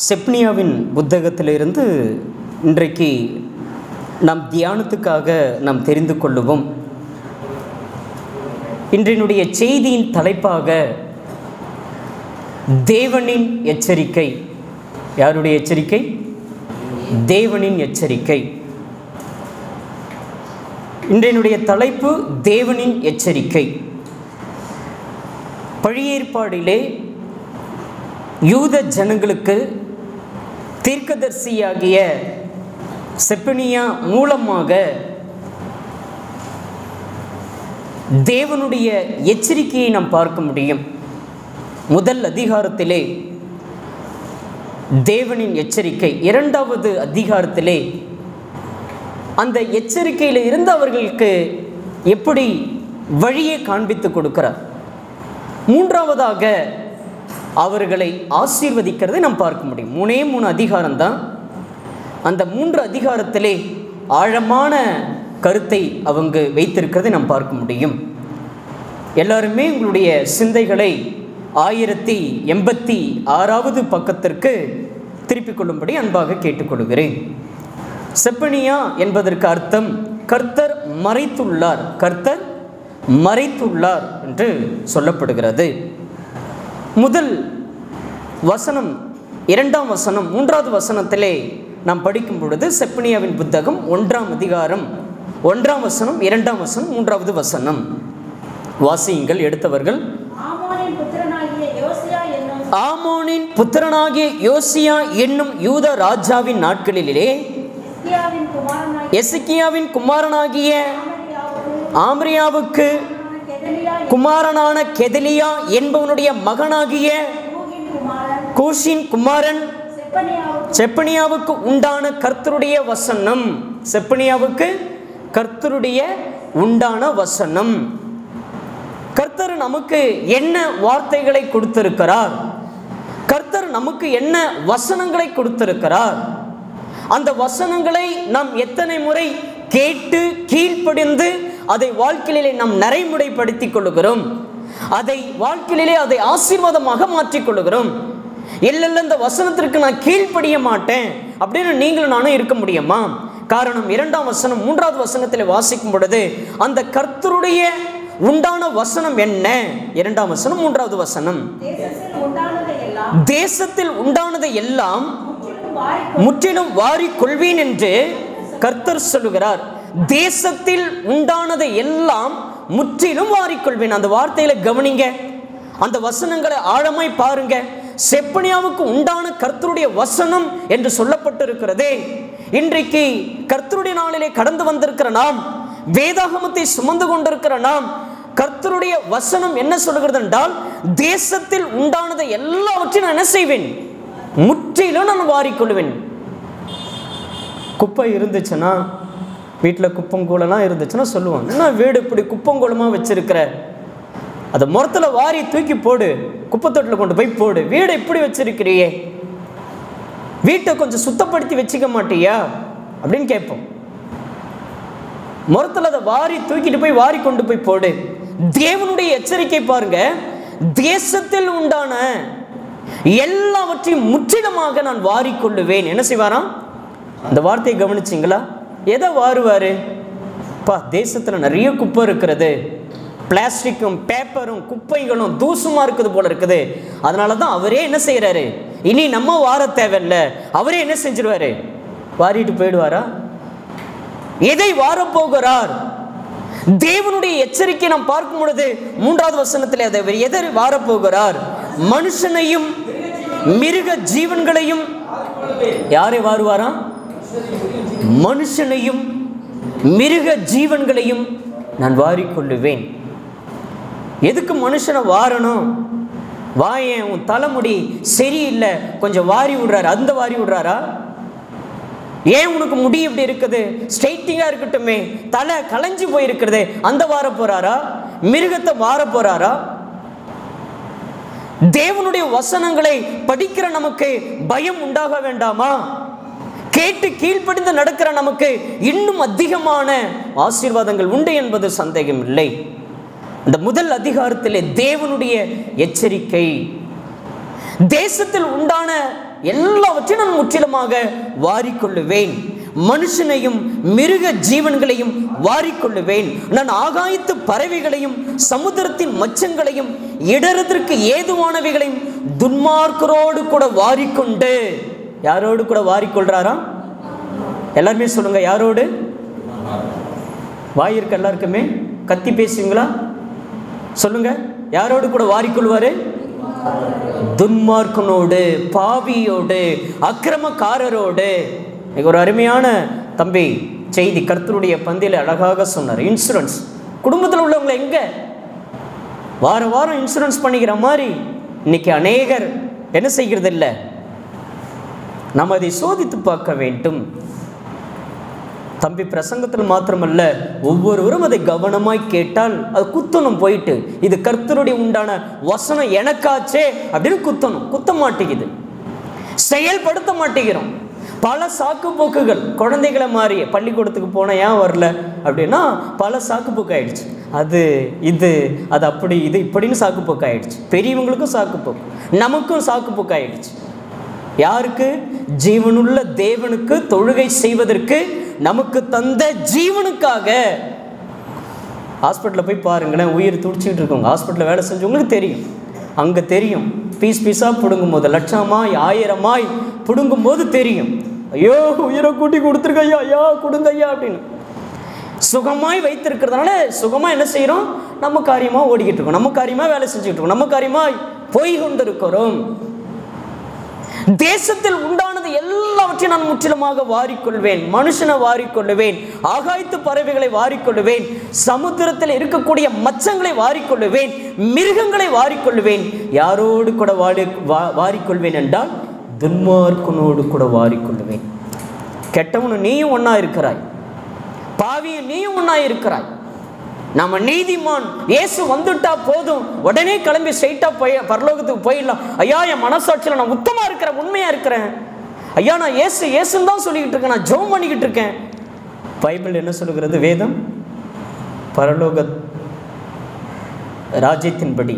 செப்னியாவின் புத்தகத்திலிருந்து இன்றைக்கு நாம் தியானத்துக்காக நாம் தெரிந்து கொள்ளுவோம் இன்றையினுடைய செய்தியின் தலைப்பாக தேவனின் எச்சரிக்கை யாருடைய எச்சரிக்கை தேவனின் எச்சரிக்கை இன்றையினுடைய தலைப்பு தேவனின் எச்சரிக்கை பழைய ஏற்பாடிலே யூத ஜனங்களுக்கு தீர்க்கதரிசியாகிய செப்பனியா மூலமாக தேவனுடைய எச்சரிக்கையை நாம் பார்க்க முடியும் முதல் அதிகாரத்திலே தேவனின் எச்சரிக்கை இரண்டாவது அதிகாரத்திலே அந்த எச்சரிக்கையில் இருந்து அவர்களுக்கு எப்படி வழியை காண்பித்து கொடுக்கிறார் மூன்றாவதாக அவர்களை ஆசீர்வதிக்கிறதை நாம் பார்க்க முடியும் மூணே மூணு அதிகாரம் தான் அந்த மூன்று அதிகாரத்திலே ஆழமான கருத்தை அவங்க வைத்திருக்கிறதை நாம் பார்க்க முடியும் எல்லாருமே உங்களுடைய சிந்தைகளை ஆயிரத்தி எண்பத்தி ஆறாவது பக்கத்திற்கு திருப்பிக் கொள்ளும்படி அன்பாக கேட்டுக்கொள்கிறேன் செப்பனியா என்பதற்கு அர்த்தம் கர்த்தர் மறைத்துள்ளார் கர்த்தர் மறைத்துள்ளார் என்று சொல்லப்படுகிறது முதல் வசனம் இரண்டாம் வசனம் மூன்றாவது வசனத்திலே நாம் படிக்கும் பொழுது செப்பனியாவின் புத்தகம் ஒன்றாம் அதிகாரம் ஒன்றாம் வசனம் இரண்டாம் வசனம் மூன்றாவது வசனம் வாசியுங்கள் எடுத்தவர்கள் ஆமோனின் புத்திரனாகிய யோசியா என்னும் ஆமோனின் புத்திரனாகிய யோசியா என்னும் யூத ராஜாவின் நாட்களிலே இஸ்கியாவின் குமாரனாகிய எசக்கியாவின் குமாரனாகிய ஆமரியாவுக்கு ஆம்ரியாவுக்கு கெதலியா குமாரனான கெதலியா என்பவனுடைய மகனாகிய யூகின் குமாரன் கூஷின் குமாரன் செப்பனியாவுக்கு செப்பனியாவுக்கு உண்டான கர்த்தருடைய வசனம் செப்பனியாவுக்கு கர்த்தருடைய உண்டான வசனம் கர்த்தர் நமக்கு என்ன வார்த்தைகளை கொடுத்திருக்கிறார் கர்த்தர் நமக்கு என்ன வசனங்களை கொடுத்திருக்கிறார் அந்த வசனங்களை நாம் எத்தனை முறை கேட்டு கீழ்ப்படிந்து அதை வாழ்க்கையிலே நாம் நடைமுறைப்படுத்திக் கொள்ளுகிறோம் அதை வாழ்க்கையிலே அதை ஆசீர்வாதமாக மாற்றிக் கொள்ளுகிறோம் இல்லைல்ல இந்த வசனத்திற்கு நான் கீழ்ப்படிய மாட்டேன் அப்படின்னு நீங்களும் நானும் இருக்க முடியுமா காரணம் இரண்டாம் வசனம் மூன்றாவது வசனத்தில் வாசிக்கும் பொழுது அந்த கர்த்தருடைய உண்டான வசனம் என்ன இரண்டாம் வசனம் மூன்றாவது வசனம் தேசத்தில் உண்டானதை எல்லாம் தேசத்தில் உண்டானதை எல்லாம் முற்றிலும் வாரி முற்றிலும் வாரிக் கொள்வேன் என்று கர்த்தர் சொல்லுகிறார் தேசத்தில் உண்டானதை எல்லாம் முற்றிலும் வாரிக்கொள்வேன் அந்த வார்த்தையில கவனிங்க அந்த வசனங்களை ஆழமாய் பாருங்க செப்பனியாவுக்கு உண்டான கர்த்தருடைய வசனம் என்று சொல்லப்பட்டிருக்கிறதே இன்றைக்கு கர்த்தருடைய நாளிலே கடந்து வந்திருக்கிற நாம் வேதாகமத்தை சுமந்து கொண்டிருக்கிற நாம் கர்த்தருடைய வசனம் என்ன சொல்லுகிறது என்றால் தேசத்தில் உண்டானதை எல்லாவற்றையும் நான் என்ன செய்வேன் முற்றிலும் நான் வாரிக்கொள்வேன் குப்பை இருந்துச்சுன்னா வீட்டில் குப்பங்கூலெல்லாம் இருந்துச்சுன்னா சொல்லுவாங்க என்ன வீடு இப்படி குப்பங்கூலமாக வச்சிருக்கிற அதை முறத்தில் வாரி தூக்கி போடு குப்பத்தொட்டில் கொண்டு போய் போடு வீடை இப்படி வச்சிருக்கிறியே வீட்டை கொஞ்சம் சுத்தப்படுத்தி வச்சுக்க மாட்டியா அப்படின்னு கேட்போம் முறத்தில் அதை வாரி தூக்கிட்டு போய் வாரி கொண்டு போய் போடு தேவனுடைய எச்சரிக்கை பாருங்க தேசத்தில் உண்டான எல்லாவற்றையும் முற்றிலுமாக நான் வாரிக்கொள்ளுவேன் என்ன செய்வாராம் அந்த வார்த்தையை கவனிச்சிங்களா எதை வாருவாரு பா தேசத்தில் நிறைய குப்பை இருக்கிறது பிளாஸ்டிக்கும் பேப்பரும் குப்பைகளும் தூசுமா இருக்குது போல இருக்குது அதனால தான் அவரே என்ன செய்கிறாரு இனி நம்ம வார தேவையில்ல அவரே என்ன செஞ்சிருவாரு வாரிட்டு போயிடுவாரா எதை வாரப்போகிறார் தேவனுடைய எச்சரிக்கை நாம் பார்க்கும் பொழுது மூன்றாவது வசனத்தில் அதை அவர் எதை வாரப்போகிறார் மனுஷனையும் மிருக ஜீவன்களையும் யாரை வாருவாராம் மனுஷனையும் மிருக ஜீவன்களையும் நான் வாரிக்கொள்ளுவேன் எதுக்கு மனுஷனை வாரணும் வாயேன் உன் தலைமுடி சரியில்லை கொஞ்சம் வாரி விடுறாரு அந்த வாரி விடுறாரா ஏன் உனக்கு முடி இப்படி இருக்குது ஸ்ட்ரைட்டிங்காக இருக்கட்டுமே தலை களைஞ்சு போயிருக்கிறதே அந்த வார போறாரா மிருகத்தை வார போறாரா தேவனுடைய வசனங்களை படிக்கிற நமக்கு பயம் உண்டாக வேண்டாமா கேட்டு கீழ்ப்படிந்து நடக்கிற நமக்கு இன்னும் அதிகமான ஆசீர்வாதங்கள் உண்டு என்பது சந்தேகம் இல்லை இந்த முதல் அதிகாரத்திலே தேவனுடைய எச்சரிக்கை தேசத்தில் உண்டான எல்லாவற்றையும் நான் முற்றிலுமாக வாரிக்கொள்ளுவேன் மனுஷனையும் மிருக ஜீவன்களையும் வாரிக்கொள்ளுவேன் நான் ஆகாயத்து பறவைகளையும் சமுத்திரத்தின் மச்சங்களையும் இடறதற்கு ஏதுவானவைகளையும் துன்மார்க்கரோடு கூட வாரிக்கொண்டு யாரோடு கூட வாரிக்கொள்றாராம் எல்லாருமே சொல்லுங்க யாரோடு வாய் இருக்கு எல்லாருக்குமே கத்தி பேசுவீங்களா சொல்லுங்க யாரோடு கூட வாரிக்கொள்வாரு துன்மார்க்கனோடு பாவியோடு அக்கிரமக்காரரோடு இன்னைக்கு ஒரு அருமையான தம்பி செய்தி கர்த்தருடைய பந்தியில் அழகாக சொன்னார் இன்சூரன்ஸ் குடும்பத்தில் உள்ளவங்களை எங்க வார வாரம் இன்சூரன்ஸ் பண்ணிக்கிற மாதிரி இன்னைக்கு அநேகர் என்ன செய்கிறது இல்லை நாம் அதை சோதித்து பார்க்க வேண்டும் தம்பி பிரசங்கத்தில் மாத்திரமல்ல ஒவ்வொருவரும் அதை கவனமாய் கேட்டால் அது குத்தணும் போயிட்டு இது கர்த்தருடைய உண்டான வசனம் எனக்காச்சே அப்படின்னு குத்தணும் குத்த மாட்டேங்குது செயல்படுத்த மாட்டேங்கிறோம் பல சாக்கு போக்குகள் குழந்தைகளை மாறி பள்ளிக்கூடத்துக்கு போனால் ஏன் வரல அப்படின்னா பல சாக்கு போக்கு ஆயிடுச்சு அது இது அது அப்படி இது இப்படின்னு சாக்கு போக்கு ஆயிடுச்சு பெரியவங்களுக்கும் சாக்கு போக்கு நமக்கும் சாக்கு போக்கு ஆயிடுச்சு யாருக்கு ஜீவனுள்ள தேவனுக்கு தொழுகை செய்வதற்கு நமக்கு தந்த ஜீவனுக்காக ஹாஸ்பிட்டலில் போய் பாருங்களேன் உயிர் துடிச்சிக்கிட்டு இருக்கவங்க ஹாஸ்பிட்டலில் வேலை செஞ்சவங்களுக்கு தெரியும் அங்கே தெரியும் பீஸ் பீஸாக பிடுங்கும் போது லட்சமாய் ஆயிரமாய் பிடுங்கும் போது தெரியும் ஐயோ உயிரை கூட்டி கொடுத்துருக்க ஐயா ஐயா கொடுங்க ஐயா அப்படின்னு சுகமாய் வைத்திருக்கிறதுனால சுகமாக என்ன செய்கிறோம் நம்ம காரியமாக ஓடிக்கிட்டு இருக்கோம் நம்ம காரியமாக வேலை செஞ்சுக்கிட்டு இருக்கோம் நம்ம காரியமாக போய் கொண்டிருக்கிறோம் தேசத்தில் உண்டானது எல்லாவற்றையும் நான் முற்றிலுமாக வாரிக்கொள்வேன் மனுஷனை வாரிக்கொள்ளுவேன் ஆகாயத்து பறவைகளை வாரிக்கொள்ளுவேன் சமுத்திரத்தில் இருக்கக்கூடிய மச்சங்களை வாரிக்கொள்ளுவேன் மிருகங்களை வாரிக்கொள்ளுவேன் யாரோடு கூட வாரி வா- வாரிக்கொள்வேன் என்றால் துன்மார்க்கனோடு கூட வாரிக்கொள்ளுவேன் கெட்டவனு நீயும் ஒன்றா இருக்கிறாய் பாவியும் நீயும் ஒன்றா இருக்கிறாய் நம்ம நீதிமான் இயேசு வந்துட்டா போதும் உடனே கிளம்பி ஸ்ட்ரைட்டா போய் பரலோகத்துக்கு போயிடலாம் ஐயா என் மனசாட்சியில் நான் உத்தமா இருக்கிறேன் உண்மையா இருக்கிறேன் ஐயா நான் இயேசு இயேசுன்னு தான் சொல்லிக்கிட்டு இருக்கேன் நான் ஜெபம் பண்ணிக்கிட்டு இருக்கேன் பைபிள் என்ன சொல்லுகிறது வேதம் பரலோக ராஜ்யத்தின்படி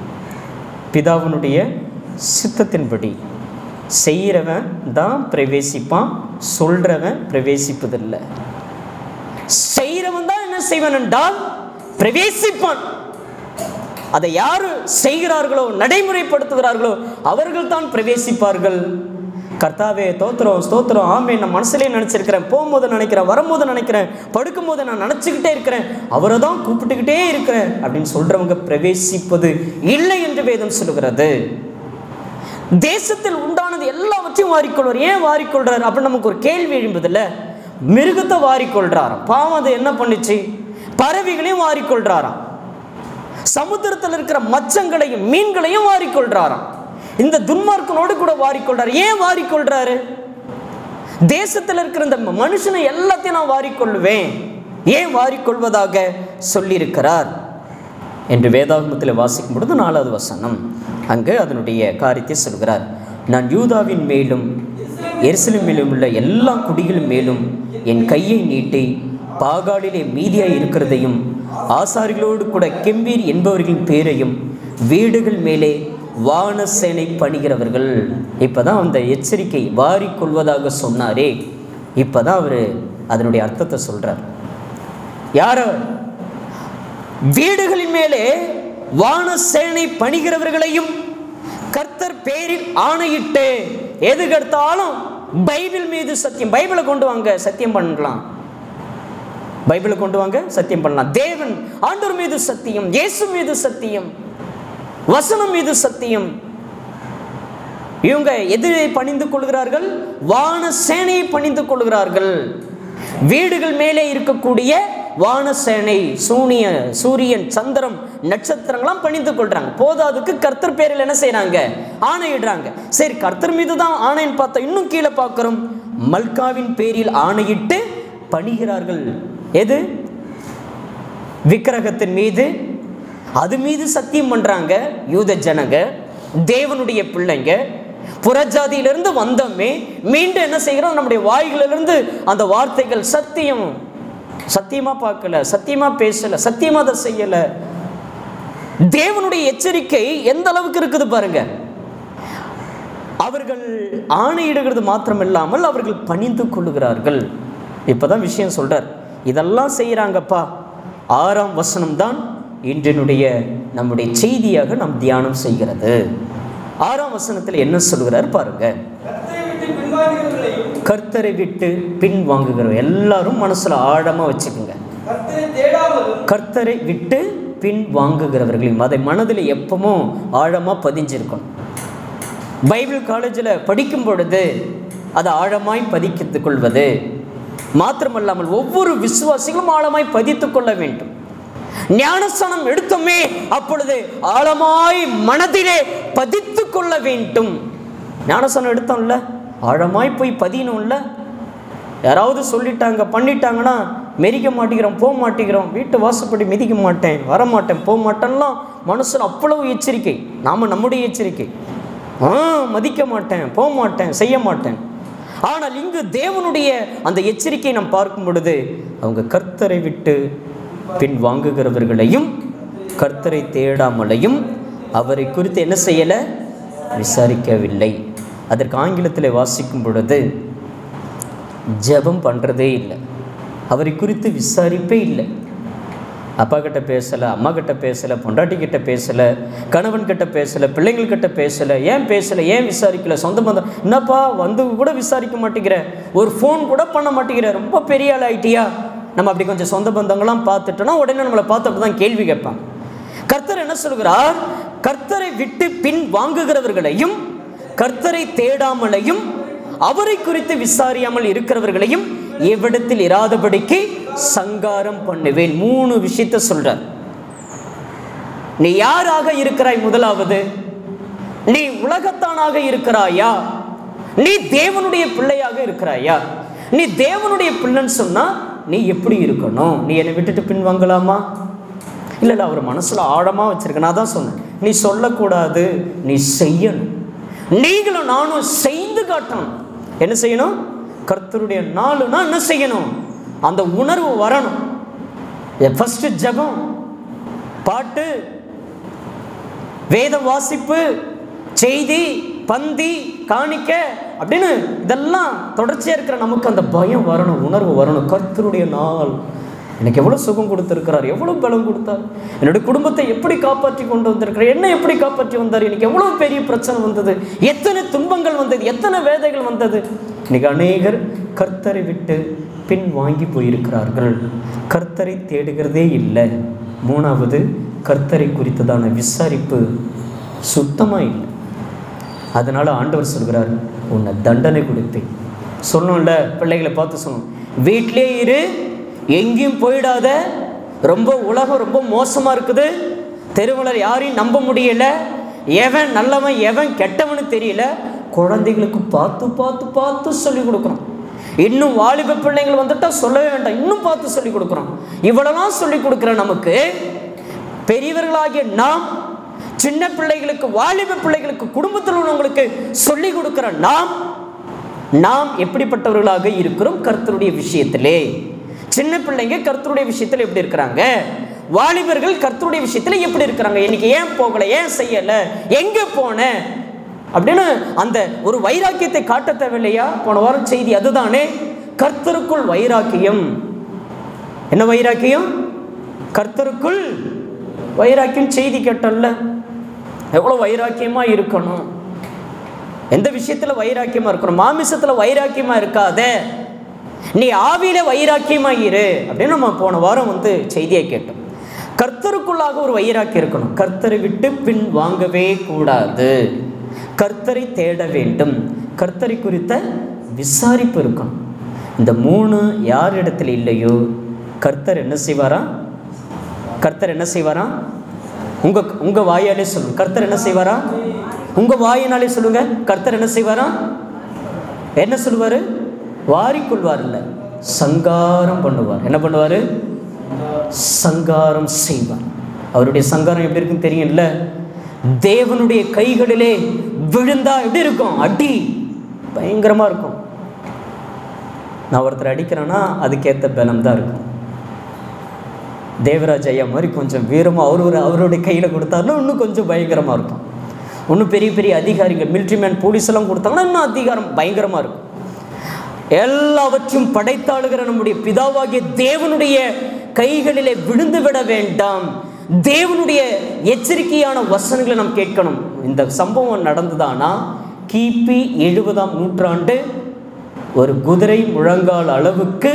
பிதாவினுடைய சித்தத்தின்படி செய்கிறவன் தான் பிரவேசிப்பான் சொல்றவன் பிரவேசிப்பதில்லை செய்கிறவன் தான் என்ன செய்வன் என்றால் பிரவேசிப்பான் அதை யாரு செய்கிறார்களோ நடைமுறைப்படுத்துகிறார்களோ அவர்கள் தான் பிரவேசிப்பார்கள் கர்த்தாவே தோத்திரம் ஸ்தோத்திரம் ஆமே நான் மனசுலேயே நினச்சிருக்கிறேன் போகும்போது நினைக்கிறேன் வரும்போது நினைக்கிறேன் படுக்கும்போது நான் நினச்சிக்கிட்டே இருக்கிறேன் அவரை தான் கூப்பிட்டுக்கிட்டே இருக்கிறேன் அப்படின்னு சொல்கிறவங்க பிரவேசிப்பது இல்லை என்று வேதம் சொல்லுகிறது தேசத்தில் உண்டானது எல்லாவற்றையும் வாரிக்கொள்வார் ஏன் வாரிக்கொள்றார் அப்படின்னு நமக்கு ஒரு கேள்வி எழும்புதில்ல மிருகத்தை வாரிக்கொள்றாராம் பாவம் அது என்ன பண்ணுச்சு பறவைகளையும் வாரிக்கொள்றாராம் சமுத்திரத்தில் இருக்கிற மச்சங்களையும் மீன்களையும் வாரிக்கொள்றாராம் இந்த துன்மார்க்கனோடு கூட வாரிக்கொள்றாரு ஏன் வாரிக்கொள்றாரு தேசத்தில் இருக்கிற இந்த மனுஷனை எல்லாத்தையும் நான் வாரிக்கொள்வேன் ஏன் வாரிக்கொள்வதாக சொல்லியிருக்கிறார் என்று வேதாகமத்தில் வாசிக்கும் பொழுது நாலாவது வசனம் அங்கு அதனுடைய காரியத்தை சொல்கிறார் நான் யூதாவின் மேலும் எருசலேம் மேலும் உள்ள எல்லா குடிகள் மேலும் என் கையை நீட்டி பாகாலிலே மீதியாய் இருக்கிறதையும் ஆசாரிகளோடு கூட கெம்பீர் என்பவர்களின் பேரையும் வீடுகள் மேலே வானசேனை பணிகிறவர்கள் இப்பதான் அந்த எச்சரிக்கை வாரிக்கொள்வதாக சொன்னாரே இப்பதான் அவர் அதனுடைய அர்த்தத்தை சொல்றார் யார் அவர்? வீடுகளின் மேலே வானசேனை பணிகிறவர்களையும் கர்த்தர் பேரில் ஆணையிட்டு எது கெடுத்தாலும் பைபிள் மீது சத்தியம் பைபிளை கொண்டு வாங்க சத்தியம் பண்ணலாம் பைபிளை கொண்டு வாங்க சத்தியம் பண்ணலாம் தேவன் ஆண்டவர் மீது சத்தியம் இயேசு மீது சத்தியம் வசனம் மீது சத்தியம் இவங்க எதிரை பணிந்து கொள்கிறார்கள் வான சேனையை பணிந்து கொள்கிறார்கள் வீடுகள் மேலே இருக்கக்கூடிய வானசேனை சூனிய சூரியன் சந்திரம் நட்சத்திரங்களாம் பணிந்து கொள்றாங்க போதாதுக்கு கர்த்தர் பேரில் என்ன செய்றாங்க ஆணையிடுறாங்க சரி கர்த்தர் மீது தான் ஆணைன்னு பார்த்தா இன்னும் கீழே பார்க்கிறோம் மல்காவின் பேரில் ஆணையிட்டு பணிகிறார்கள் எது விக்கிரகத்தின் மீது அது மீது சத்தியம் பண்றாங்க யூத ஜனங்க தேவனுடைய பிள்ளைங்க புறஜாதியிலிருந்து வந்தோமே மீண்டும் என்ன செய்கிறோம் நம்முடைய வாய்களிலிருந்து அந்த வார்த்தைகள் சத்தியம் சத்தியமா பார்க்கல சத்தியமா பேசல சத்தியமா அதை செய்யல தேவனுடைய எச்சரிக்கை எந்த அளவுக்கு இருக்குது பாருங்க அவர்கள் ஆணையிடுகிறது மாத்திரமில்லாமல் அவர்கள் பணிந்து கொள்ளுகிறார்கள் இப்போதான் விஷயம் சொல்றார் இதெல்லாம் செய்கிறாங்கப்பா ஆறாம் வசனம் தான் இன்றினுடைய நம்முடைய செய்தியாக நாம் தியானம் செய்கிறது ஆறாம் வசனத்தில் என்ன சொல்கிறார் பாருங்க கர்த்தரை விட்டு பின்வாங்குகிறவர்களையும் கர்த்தரை விட்டு பின் வாங்குகிற எல்லாரும் மனசுல ஆழமா வச்சுக்கோங்க கர்த்தரை தேடாமலும் கர்த்தரை விட்டு பின் வாங்குகிறவர்களையும் அதை மனதில் எப்பவும் ஆழமா பதிஞ்சிருக்கணும் பைபிள் காலேஜில் படிக்கும் பொழுது அதை ஆழமாய் பதிக்கித்துக் கொள்வது மாத்திரமல்லாமல் ஒவ்வொரு விசுவாசிகளும் ஆழமாய் பதித்துக் கொள்ள வேண்டும் ஞானஸ்தானம் எடுத்தோமே அப்பொழுது ஆழமாய் மனதிலே பதித்துக் கொள்ள வேண்டும் ஞானஸ்தானம் எடுத்தோம்ல ஆழமாய் போய் பதியணும்ல யாராவது சொல்லிட்டாங்க பண்ணிட்டாங்கன்னா மெதிக்க மாட்டேங்கிறோம் போக மாட்டேங்கிறோம் வீட்டு வாசப்படி மிதிக்க மாட்டேன் வர மாட்டேன் போக மாட்டேன்லாம் மனசில் அவ்வளவு எச்சரிக்கை நாம் நம்முடைய எச்சரிக்கை ஆ மதிக்க மாட்டேன் போக மாட்டேன் செய்ய மாட்டேன் ஆனால் இங்கு தேவனுடைய அந்த எச்சரிக்கையை நாம் பார்க்கும் பொழுது அவங்க கர்த்தரை விட்டு பின் வாங்குகிறவர்களையும் கர்த்தரை தேடாமலையும் அவரை குறித்து என்ன செய்யலை விசாரிக்கவில்லை அதற்கு ஆங்கிலத்தில் வாசிக்கும் பொழுது ஜெபம் பண்ணுறதே இல்லை அவரை குறித்து விசாரிப்பே இல்லை அப்பா கிட்ட பேசலை அம்மா கிட்ட பேசலை பொண்டாட்டி கிட்ட பேசலை கணவன் கிட்ட பேசலை பிள்ளைங்கள் கிட்ட பேசலை ஏன் பேசலை ஏன் விசாரிக்கல சொந்த பந்தம் என்னப்பா வந்து கூட விசாரிக்க மாட்டேங்கிற ஒரு ஃபோன் கூட பண்ண மாட்டேங்கிற ரொம்ப பெரிய ஆள் ஆயிட்டியா நம்ம அப்படி கொஞ்சம் சொந்த பந்தங்கள்லாம் பார்த்துட்டோன்னா உடனே நம்மளை பார்த்து தான் கேள்வி கேட்பாங்க கர்த்தர் என்ன சொல்கிறார் கர்த்தரை விட்டு பின் வாங்குகிறவர்களையும் கர்த்தரை தேடாமலையும் அவரை குறித்து விசாரியாமல் இருக்கிறவர்களையும் எவ்விடத்தில் இராதபடிக்கு சங்காரம் பண்ணுவேன் மூணு விஷயத்த சொல்றார் நீ யாராக இருக்கிறாய் முதலாவது நீ உலகத்தானாக இருக்கிறாயா நீ தேவனுடைய பிள்ளையாக இருக்கிறாயா நீ தேவனுடைய பிள்ளைன்னு சொன்னா நீ எப்படி இருக்கணும் நீ என்னை விட்டுட்டு பின் வாங்கலாமா இல்லை இல்லை அவர் மனசுல ஆழமா வச்சிருக்க நான் தான் சொன்னேன் நீ சொல்லக்கூடாது நீ செய்யணும் நீங்களும் நானும் செய்து காட்டணும் என்ன செய்யணும் கர்த்தருடைய நாளுனா என்ன செய்யணும் அந்த உணர்வு வரணும் ஃபர்ஸ்ட் ஜெபம் பாட்டு வேத வாசிப்பு செய்தி பந்தி காணிக்க அப்படின்னு இதெல்லாம் தொடர்ச்சியாக இருக்கிற நமக்கு அந்த பயம் வரணும் உணர்வு வரணும் கர்த்தருடைய நாள் எனக்கு எவ்வளோ சுகம் கொடுத்துருக்கிறார் எவ்வளோ பலம் கொடுத்தார் என்னுடைய குடும்பத்தை எப்படி காப்பாற்றி கொண்டு வந்திருக்கிறார் என்ன எப்படி காப்பாற்றி வந்தார் எனக்கு எவ்வளோ பெரிய பிரச்சனை வந்தது எத்தனை துன்பங்கள் வந்தது எத்தனை வேதைகள் வந்தது இன்னைக்கு அநேகர் கர்த்தரை விட்டு பின் வாங்கி போயிருக்கிறார்கள் கர்த்தரை தேடுகிறதே இல்லை மூணாவது கர்த்தரை குறித்ததான விசாரிப்பு சுத்தமாக இல்லை அதனால ஆண்டவர் சொல்கிறார் உன்னை தண்டனை கொடுப்பேன் சொன்னோம்ல பிள்ளைகளை பார்த்து சொன்னோம் வீட்டிலே இரு எங்கேயும் போயிடாத ரொம்ப உலகம் ரொம்ப மோசமாக இருக்குது தெருவில் யாரையும் நம்ப முடியல எவன் நல்லவன் எவன் கெட்டவனு தெரியல குழந்தைகளுக்கு பார்த்து பார்த்து பார்த்து சொல்லி கொடுக்குறோம் இன்னும் வாலிப பிள்ளைங்கள் வந்துட்டா சொல்லவே வேண்டாம் இன்னும் பார்த்து சொல்லி கொடுக்குறோம் இவ்வளவுலாம் சொல்லி கொடுக்குற நமக்கு பெரியவர்களாகிய நாம் சின்ன பிள்ளைகளுக்கு வாலிப பிள்ளைகளுக்கு குடும்பத்தில் உள்ளவங்களுக்கு சொல்லி கொடுக்கிற நாம் நாம் எப்படிப்பட்டவர்களாக இருக்கிறோம் கர்த்தருடைய விஷயத்திலே சின்ன பிள்ளைங்க கர்த்தருடைய விஷயத்தில் எப்படி இருக்கிறாங்க வாலிபர்கள் கர்த்தருடைய விஷயத்தில் எப்படி இருக்கிறாங்க இன்னைக்கு ஏன் போகல ஏன் செய்யல எங்க போன அப்படின்னு அந்த ஒரு வைராக்கியத்தை காட்ட தேவையில்லையா போன வாரம் செய்தி அதுதானே கர்த்தருக்குள் வைராக்கியம் என்ன வைராக்கியம் கர்த்தருக்குள் வைராக்கியம் செய்தி கேட்டல்ல எவ்வளோ வைராக்கியமா இருக்கணும் எந்த விஷயத்துல வைராக்கியமா இருக்கணும் மாமிசத்துல வைராக்கியமா இருக்காதே நீ ஆவியில வைராக்கியமா இரு அப்படின்னு நம்ம போன வாரம் வந்து செய்தியை கேட்டோம் கர்த்தருக்குள்ளாக ஒரு வைராக்கியம் இருக்கணும் கர்த்தரை விட்டு பின் வாங்கவே கூடாது கர்த்தரை தேட வேண்டும் கர்த்தரை குறித்த விசாரிப்பு இருக்கணும் இந்த மூணு யார் இடத்துல இல்லையோ கர்த்தர் என்ன செய்வாரா கர்த்தர் என்ன செய்வாரா உங்க உங்க வாயாலே சொல்லுங்க கர்த்தர் என்ன செய்வாரா உங்க வாயினாலே சொல்லுங்க கர்த்தர் என்ன செய்வாரா என்ன சொல்லுவாரு வாரிக்கொள்வார் இல்ல சங்காரம் பண்ணுவார் என்ன பண்ணுவாரு சங்காரம் செய்வார் அவருடைய சங்காரம் எப்படி இருக்குன்னு தெரியும்ல தேவனுடைய கைகளிலே விழுந்தா எப்படி இருக்கும் அடி பயங்கரமா இருக்கும் நான் ஒருத்தர் அடிக்கிறேன்னா அதுக்கேற்ற பலம் தான் இருக்கும் தேவராஜ் ஐயா மாதிரி கொஞ்சம் வீரமாக அவர் ஒரு அவருடைய கையில் கொடுத்தாருன்னா இன்னும் கொஞ்சம் பயங்கரமாக இருக்கும் இன்னும் பெரிய பெரிய அதிகாரிகள் மிலிட்ரி மேன் போலீஸ் எல்லாம் கொடுத்தாங்கன்னா இன்னும் அதிகாரம் பயங்கரமாக இருக்கும் எல்லாவற்றையும் படைத்தாளுகிற நம்முடைய பிதாவாகிய தேவனுடைய கைகளிலே விழுந்து விட வேண்டாம் தேவனுடைய எச்சரிக்கையான வசனங்களை நாம் கேட்கணும் இந்த சம்பவம் நடந்ததானா கிபி எழுபதாம் நூற்றாண்டு ஒரு குதிரை முழங்கால் அளவுக்கு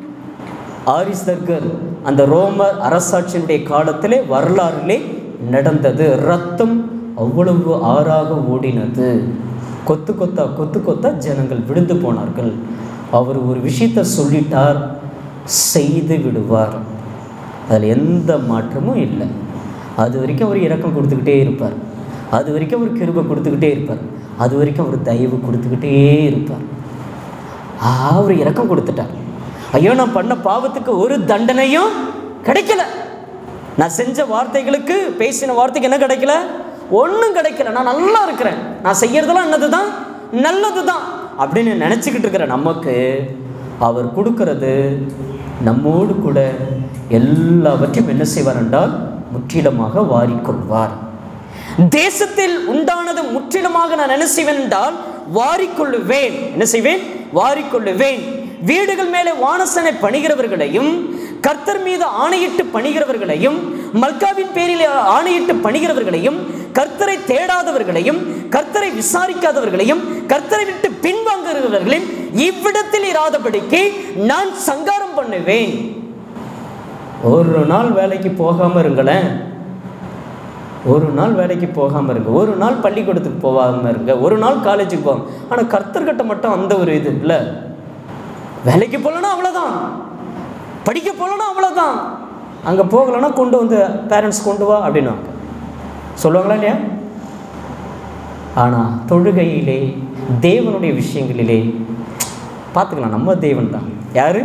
ஆரிஸ்தர்கர் அந்த ரோமர் அரசாட்சியினுடைய காலத்திலே வரலாறிலே நடந்தது ரத்தம் அவ்வளவு ஆறாக ஓடினது கொத்து கொத்தா கொத்து கொத்தா ஜனங்கள் விழுந்து போனார்கள் அவர் ஒரு விஷயத்தை சொல்லிட்டார் செய்து விடுவார் அதில் எந்த மாற்றமும் இல்லை அது வரைக்கும் அவர் இரக்கம் கொடுத்துக்கிட்டே இருப்பார் அது வரைக்கும் அவர் கிருபை கொடுத்துக்கிட்டே இருப்பார் அது வரைக்கும் அவர் தயவு கொடுத்துக்கிட்டே இருப்பார் ஆ, அவர் இரக்கம் கொடுத்துட்டார் ஐயோ நான் பண்ண பாவத்துக்கு ஒரு தண்டனையும் கிடைக்கல நான் செஞ்ச வார்த்தைகளுக்கு பேசின வார்த்தைக்கு என்ன கிடைக்கல ஒன்றும் கிடைக்கல நான் நல்லா இருக்கிறேன் நான் செய்யறதெல்லாம் என்னது தான் நல்லது தான் அப்படின்னு நினச்சிக்கிட்டு இருக்கிற நமக்கு அவர் கொடுக்கறது நம்மோடு கூட எல்லாவற்றையும் என்ன செய்வார் என்றால் முற்றிலுமாக வாரிக்கொள்வார் தேசத்தில் உண்டானது முற்றிலுமாக நான் என்ன செய்வேன் என்றால் வாரிக்கொள்ளுவேன் என்ன செய்வேன் வாரிக்கொள்ளுவேன் வீடுகள் மேலே வானசனை பணிகிறவர்களையும் கர்த்தர் மீது ஆணையிட்டு பணிகிறவர்களையும் மல்காவின் பேரில் ஆணையிட்டு பணிகிறவர்களையும் கர்த்தரை தேடாதவர்களையும் கர்த்தரை விசாரிக்காதவர்களையும் கர்த்தரை விட்டு பின்வாங்குகிறவர்களையும் இவ்விடத்தில் இராதபடிக்கு நான் சங்காரம் பண்ணுவேன் ஒரு நாள் வேலைக்கு போகாம இருங்களேன் ஒரு நாள் வேலைக்கு போகாமல் இருங்க ஒரு நாள் பள்ளிக்கூடத்துக்கு போகாமல் இருங்க ஒரு நாள் காலேஜுக்கு போகாம ஆனால் கர்த்தர்கிட்ட மட்டும் அந்த ஒரு இது இல்லை வேலைக்கு போகலன்னா அவ்வளோதான் படிக்க போகலன்னா அவ்வளோதான் அங்கே போகலைன்னா கொண்டு வந்து பேரண்ட்ஸ் கொண்டு வா அப்படின்னுவாங்க சொல்லுவாங்களா இல்லையா ஆனால் தொழுகையிலே தேவனுடைய விஷயங்களிலே பார்த்துக்கலாம் நம்ம தேவன் தான் யார்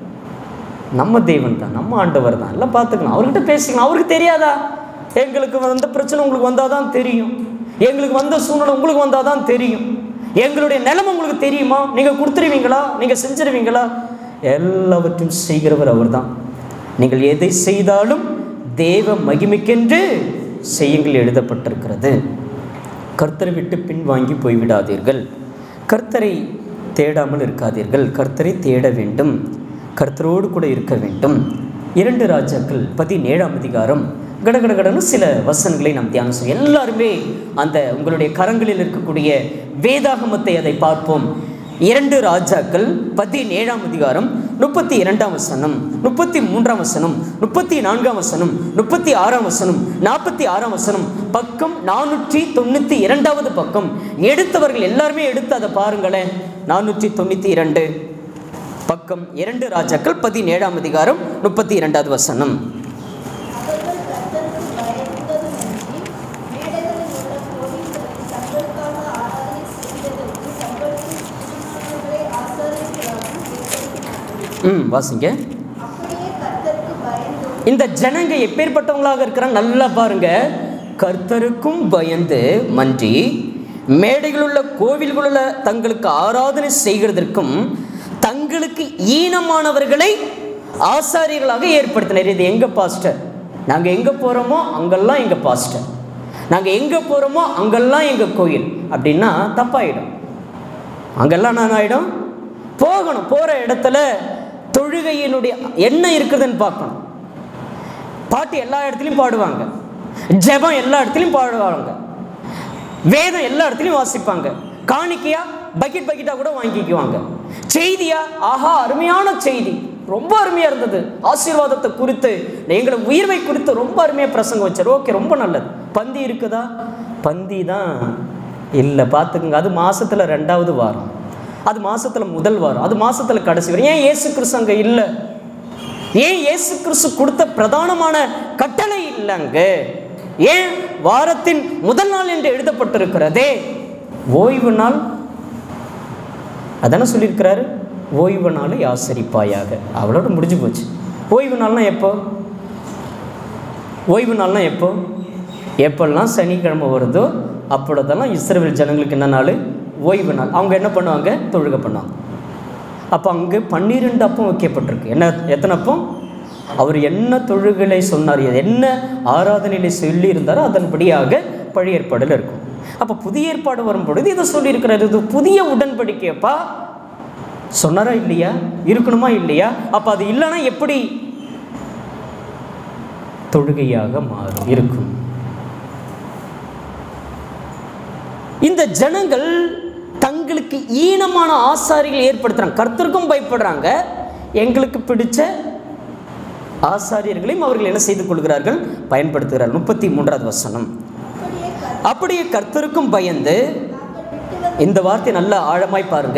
நம்ம தெய்வன் தான் நம்ம ஆண்டவர் தான் எல்லாம் பார்த்துக்கலாம் அவர்கிட்ட பேசிக்கலாம் அவருக்கு தெரியாதா எங்களுக்கு வந்த பிரச்சனை உங்களுக்கு வந்தால் தான் தெரியும் எங்களுக்கு வந்த சூழ்நிலை உங்களுக்கு வந்தால் தான் தெரியும் எங்களுடைய நிலைமை உங்களுக்கு தெரியுமா நீங்கள் கொடுத்துருவீங்களா நீங்கள் செஞ்சிருவீங்களா எல்லாவற்றையும் செய்கிறவர் அவர்தான் நீங்கள் எதை செய்தாலும் தேவ மகிமைக்கென்று செய்யுங்கள் எழுதப்பட்டிருக்கிறது கர்த்தரை விட்டு பின்வாங்கி போய்விடாதீர்கள் கர்த்தரை தேடாமல் இருக்காதீர்கள் கர்த்தரை தேட வேண்டும் கர்த்தரோடு கூட இருக்க வேண்டும் இரண்டு ராஜாக்கள் பதினேழாம் அதிகாரம் கடகடகடன்னு சில வசனங்களை நாம் தியானம் செய்வோம் எல்லாருமே அந்த உங்களுடைய கரங்களில் இருக்கக்கூடிய வேதாகமத்தை அதை பார்ப்போம் இரண்டு ராஜாக்கள் பதினேழாம் அதிகாரம் முப்பத்தி இரண்டாம் வசனம் முப்பத்தி மூன்றாம் வசனம் முப்பத்தி நான்காம் வசனம் முப்பத்தி ஆறாம் வசனம் நாற்பத்தி ஆறாம் வசனம் பக்கம் நானூற்றி தொண்ணூற்றி இரண்டாவது பக்கம் எடுத்தவர்கள் எல்லாருமே எடுத்து அதை பாருங்களேன் நானூற்றி தொண்ணூற்றி இரண்டு பக்கம் இரண்டு ராஜாக்கள் பதினேழாம் அதிகாரம் முப்பத்தி இரண்டாவது வசனம் அவர்கள் கர்த்தருக்கு பயந்ததுமின்றி மேடைகளில் உள்ள கோவில்களில் தங்களுக்காக ஆராதனை செய்ததற்கு தங்களுக்கு சுத்தமானவர்களை ஆசாரியர்களாகவும் ஏற்படுத்தினார்கள். ம் வாசிங்க அப்படியே கர்த்தருக்கு பயந்து இந்த ஜனங்க எப்பேற்பட்டவங்களாக இருக்கிறாங்க நல்லா பாருங்க கர்த்தருக்கும் பயந்து மன்றி மேடைகளுள்ள கோவில்களுள்ள தங்களுக்கு ஆராதனை செய்கிறதற்கும் தங்களுக்கு ஈனமானவர்களை ஆசாரியர்களாக ஏற்படுத்தினர் இது எங்க பாஸ்டர் நாங்க எங்க போறோமோ அங்கெல்லாம் எங்க பாஸ்டர் நாங்க எங்க போறோமோ அங்கெல்லாம் எங்க கோயில் அப்படின்னா தப்பாயிடும் அங்கெல்லாம் நான் ஆயிடும் போகணும் போற இடத்துல தொழுகையினுடைய என்ன இருக்குதுன்னு பார்க்கணும் பாட்டு எல்லா இடத்துலையும் பாடுவாங்க ஜெபம் எல்லா இடத்துலையும் பாடுவாங்க வேதம் எல்லா இடத்துலையும் வாசிப்பாங்க காணிக்கையா பக்கெட் பக்கெட்டாக கூட வாங்கிக்குவாங்க செய்தியா ஆஹா அருமையான செய்தி ரொம்ப அருமையாக இருந்தது ஆசீர்வாதத்தை குறித்து எங்களை உயிர்வை குறித்து ரொம்ப அருமையாக பிரசங்கம் வச்சார் ஓகே ரொம்ப நல்லது பந்தி இருக்குதா பந்தி தான் இல்லை பார்த்துக்குங்க அது மாசத்துல ரெண்டாவது வாரம் அது மாசத்துல முதல் வாரம் அது மாசத்துல கடைசி வாரம் ஏன் இயேசு கிறிஸ்து அங்கே இல்லை ஏன் இயேசு கிறிஸ்து கொடுத்த பிரதானமான கட்டளை இல்லைங்க ஏன் வாரத்தின் முதல் நாள் என்று எழுதப்பட்டிருக்கிறதே ஓய்வு நாள் அதானே சொல்லியிருக்கிறாரு ஓய்வு நாளை ஆசரிப்பாயாக அவளோட முடிஞ்சு போச்சு ஓய்வு நாள்னா எப்போ ஓய்வு நாள்னா எப்போ எப்பெல்லாம் சனிக்கிழமை வருதோ அப்பொழுதெல்லாம் இஸ்ரவேல் ஜனங்களுக்கு என்ன நாள் ஓய்வு நாள் அவங்க என்ன பண்ணுவாங்க தொழுகை பண்ணுவாங்க அப்போ அங்கே பன்னிரெண்டு அப்பம் வைக்கப்பட்டிருக்கு என்ன எத்தனை அப்பம் அவர் என்ன தொழுகளை சொன்னார் என்ன ஆராதனையில சொல்லி இருந்தாரோ அதன்படியாக பழைய ஏற்பாடில் இருக்கும் அப்போ புதிய ஏற்பாடு வரும்பொழுது இதை சொல்லியிருக்கிறாரு இது புதிய உடன்படிக்கையப்பா சொன்னாரா இல்லையா இருக்கணுமா இல்லையா அப்போ அது இல்லைன்னா எப்படி தொழுகையாக மாறும் இருக்கும் இந்த ஜனங்கள் தங்களுக்கு ஈனமான ஆசாரிகள் ஏற்படுத்துறாங்க கர்த்தருக்கும் பயப்படுறாங்க எங்களுக்கு பிடிச்ச ஆசாரியர்களையும் அவர்கள் என்ன செய்து கொள்கிறார்கள் பயன்படுத்துகிறார்கள் முப்பத்தி மூன்றாவது வசனம் அப்படியே கர்த்தர் அப்படியே கர்த்தருக்கும் பயந்து நாங்கள் விட்டு வந்த இந்த வார்த்தை நல்லா ஆழமாய் பாருங்க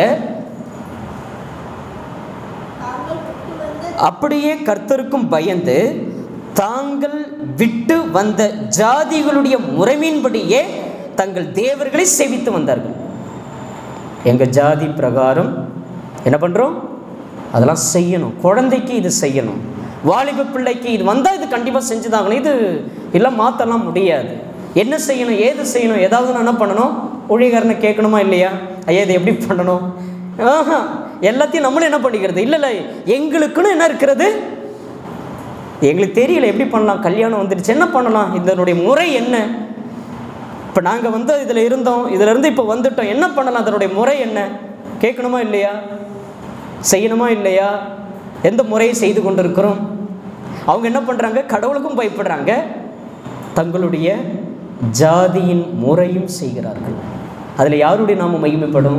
தாங்கள் விட்டு வந்த அப்படியே கர்த்தருக்கும் பயந்து தாங்கள் விட்டு வந்த ஜாதிகளுடைய முறைமையின்படியே தங்கள் தேவர்களை சேவித்து வந்தார்கள் எங்கள் ஜாதி பிரகாரம் என்ன பண்ணுறோம் அதெல்லாம் செய்யணும் குழந்தைக்கு இது செய்யணும் வாலிப பிள்ளைக்கு இது வந்தால் இது கண்டிப்பாக செஞ்சுதாகணும் இது எல்லாம் மாற்றலாம் முடியாது என்ன செய்யணும் ஏது செய்யணும் ஏதாவது நான் என்ன பண்ணணும் ஊழியக்காரனை கேட்கணுமா இல்லையா ஐயா இதை எப்படி பண்ணணும் ஆஹா எல்லாத்தையும் நம்மளும் என்ன பண்ணிக்கிறது இல்லை இல்லை எங்களுக்குன்னு என்ன இருக்கிறது எங்களுக்கு தெரியல எப்படி பண்ணலாம் கல்யாணம் வந்துடுச்சு என்ன பண்ணலாம் இதனுடைய முறை என்ன இப்போ நாங்கள் வந்து இதில் இருந்தோம் இதில் இருந்து இப்போ வந்துட்டோம் என்ன பண்ணலாம் அதனுடைய முறை என்ன கேட்கணுமா இல்லையா செய்யணுமா இல்லையா எந்த முறையை செய்து கொண்டிருக்கிறோம் அவங்க என்ன பண்ணுறாங்க கடவுளுக்கும் பயப்படுறாங்க தங்களுடைய ஜாதியின் முறையும் செய்கிறார்கள் அதில் யாருடைய நாம மகிமைப்படும்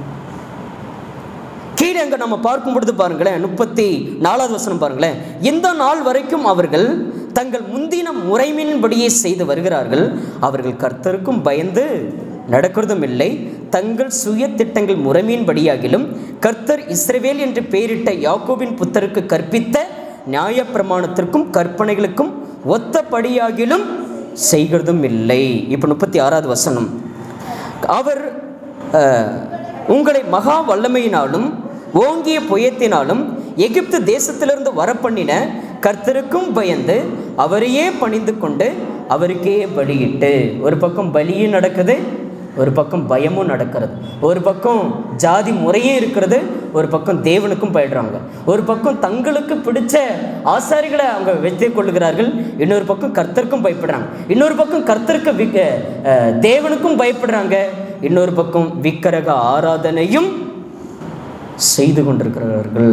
கீழே அங்கே நம்ம பார்க்கும் பொழுது பாருங்களேன் முப்பத்தி நாலாவது வசனம் பாருங்களேன் இந்த நாள் வரைக்கும் அவர்கள் தங்கள் முந்தின முறைமையின்படியே செய்து வருகிறார்கள் அவர்கள் கர்த்தருக்கும் பயந்து நடக்கிறதும் இல்லை தங்கள் சுய திட்டங்கள் முறைமையின்படியாகிலும் கர்த்தர் இஸ்ரவேல் என்று பெயரிட்ட யாக்கோபின் புத்தருக்கு கற்பித்த நியாயப்பிரமாணத்திற்கும் கற்பனைகளுக்கும் ஒத்தபடியாகிலும் செய்கிறதும் இல்லை இப்போ முப்பத்தி ஆறாவது வசனம் அவர் அஹ், உங்களை மகா வல்லமையினாலும் ஓங்கிய புயத்தினாலும் எகிப்து தேசத்திலிருந்து வரப்பண்ணின கர்த்தருக்கும் பயந்து அவரையே பணிந்து கொண்டு அவருக்கே பலியிட்டு ஒரு பக்கம் பலியும் நடக்குது ஒரு பக்கம் பயமும் நடக்கிறது ஒரு பக்கம் ஜாதி முறையே இருக்கிறது ஒரு பக்கம் தேவனுக்கும் பயிடுறாங்க ஒரு பக்கம் தங்களுக்கு பிடிச்ச ஆசாரிகளை அவங்க வைத்து கொள்ளுகிறார்கள் இன்னொரு பக்கம் கர்த்தருக்கும் பயப்படுறாங்க இன்னொரு பக்கம் கர்த்தருக்கு விக்க அஹ், தேவனுக்கும் பயப்படுறாங்க இன்னொரு பக்கம் விக்கிரக ஆராதனையும் செய்து கொண்டிருக்கிறார்கள்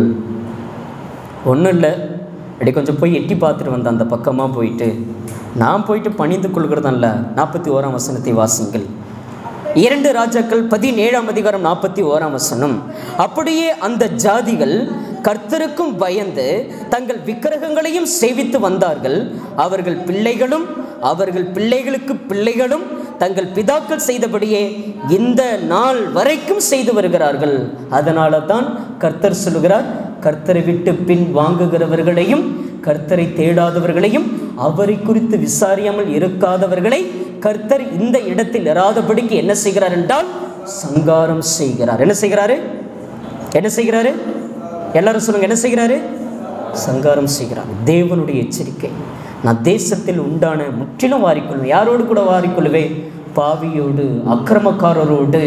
ஒன்றும் இல்லை அப்படி கொஞ்சம் போய் எட்டி பார்த்துட்டு வந்தேன் அந்த பக்கமாக போயிட்டு நான் போயிட்டு பணிந்து கொள்கிறதல்ல நாற்பத்தி ஓராம் வசனத்தை வாசிங்கள் இரண்டு ராஜாக்கள் பதினேழாம் அதிகாரம் நாற்பத்தி ஓராம் வசனம் அப்படியே அந்த ஜாதிகள் கர்த்தருக்கும் பயந்து தங்கள் விக்கிரகங்களையும் சேவித்து வந்தார்கள் அவர்கள் பிள்ளைகளும் அவர்கள் பிள்ளைகளுக்கு பிள்ளைகளும் தங்கள் பிதாக்கள் செய்தபடியே இந்த நாள் வரைக்கும் செய்து வருகிறார்கள் அதனால தான் கர்த்தர் சொல்லுகிறார் கர்த்தரை விட்டு பின் வாங்குகிறவர்களையும் கர்த்தரை தேடாதவர்களையும் அவரை குறித்து விசாரியாமல் இருக்காதவர்களை கர்த்தர் இந்த இடத்தில் இராதபடிக்கு என்ன செய்கிறார் என்றால் சங்காரம் செய்கிறார் என்ன செய்கிறாரு என்ன செய்கிறாரு எல்லாரும் சொல்லுங்க என்ன செய்கிறாரு சங்காரம் செய்கிறார் தேவனுடைய எச்சரிக்கை நான் தேசத்தில் உண்டான முற்றிலும் வாரிக்கொள்வேன் யாரோடு கூட வாரிக்கொள்வேன் பாவியோடு அக்கிரமக்காரரோடு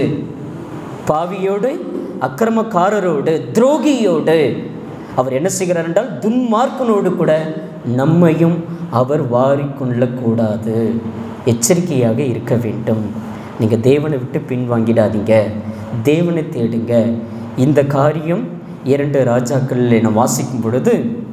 பாவியோடு அக்கிரமக்காரரோடு துரோகியோடு அவர் என்ன செய்கிறார் என்றால் துன்மார்க்கனோடு கூட நம்மையும் அவர் வாரிக்கொள்ளக்கூடாது எச்சரிக்கையாக இருக்க வேண்டும் நீங்கள் தேவனை விட்டு பின்வாங்கிடாதீங்க தேவனை தேடுங்க இந்த காரியம் இரண்டு ராஜாக்களில் நான் வாசிக்கும் பொழுது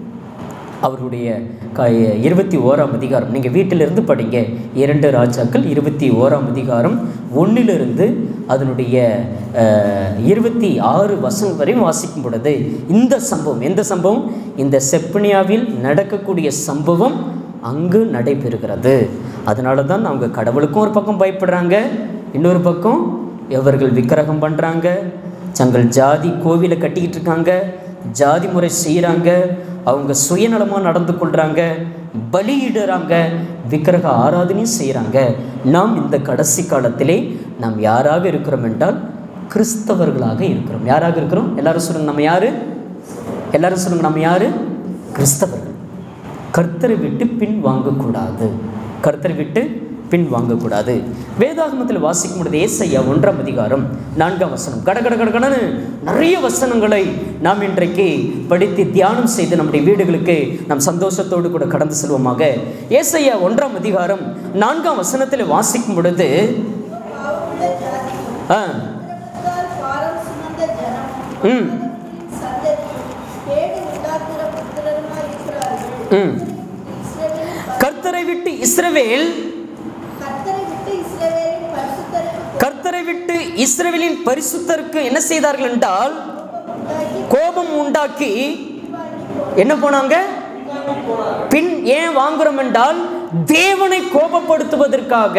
அவருடைய க இருபத்தி ஓராம் அதிகாரம் நீங்கள் வீட்டிலிருந்து படிங்க இரண்டு ராஜாக்கள் இருபத்தி ஓராம் அதிகாரம் ஒன்றிலிருந்து அதனுடைய அஹ், இருபத்தி ஆறு வசனம் வரையும் வாசிக்கும் பொழுது இந்த சம்பவம் எந்த சம்பவம் இந்த செப்பனியாவில் நடக்கக்கூடிய சம்பவம் அங்கு நடைபெறுகிறது அதனால தான் அவங்க கடவுளுக்கும் ஒரு பக்கம் பயப்படுறாங்க இன்னொரு பக்கம் இவர்கள் விக்கிரகம் பண்ணுறாங்க தங்கள் ஜாதி கோவிலை கட்டிக்கிட்டு இருக்காங்க ஜாதி முறை செய்கிறாங்க அவங்க சுயநலமாக நடந்து கொள்கிறாங்க பலியிடுறாங்க விக்கிரக ஆராதனையும் செய்கிறாங்க நாம் இந்த கடைசி காலத்திலே நாம் யாராக இருக்கிறோம் என்றால் கிறிஸ்தவர்களாக இருக்கிறோம் யாராக இருக்கிறோம் எல்லாரும் சொல்லுங்க நம்ம யாரு எல்லாரும் சொல்லுங்க நம்ம யாரு கிறிஸ்தவர்கள் கர்த்தரை விட்டு பின் வாங்கக்கூடாது கர்த்தரை விட்டு பின் வாங்கக்கூடாது வேதாகமத்தில் வாசிக்கும் பொழுது ஏசையா ஒன்றாம் அதிகாரம் நான்காம் வசனம் கட கட கட கடன்னு நிறைய வசனங்களை நாம் இன்றைக்கு படித்து தியானம் செய்து நம்முடைய வீடுகளுக்கு நாம் சந்தோஷத்தோடு கூட கடந்து செல்வோமாக ஏசையா ஒன்றாம் அதிகாரம் நான்காம் வசனத்தில் வாசிக்கும் பொழுது ஆ உத்தரவுத்தால் பாரம் சுமந்த ஜனமும் ம். ஆதவனின் சந்ததியும் கேடு உண்டாக்குற புத்திரருமாய் இருக்கிறார்கள் ம் இஸ்ரவேலின் ப- கர்த்தரை விட்டு இஸ்ரவேல் கர்த்தரை விட்டு இஸ்ரவேலின் பரிசுத்தருக்கு கர்த்தரை விட்டு இஸ்ரவேலின் பரிசுத்தருக்கு என்ன செய்தார்கள் என்றால் உண்டாக்கி கோபம் உண்டாக்கி என்ன போனாங்க பின் ஏன் வாங்குறோம் என்றால் தேவனை கோபப்படுத்துவதற்காக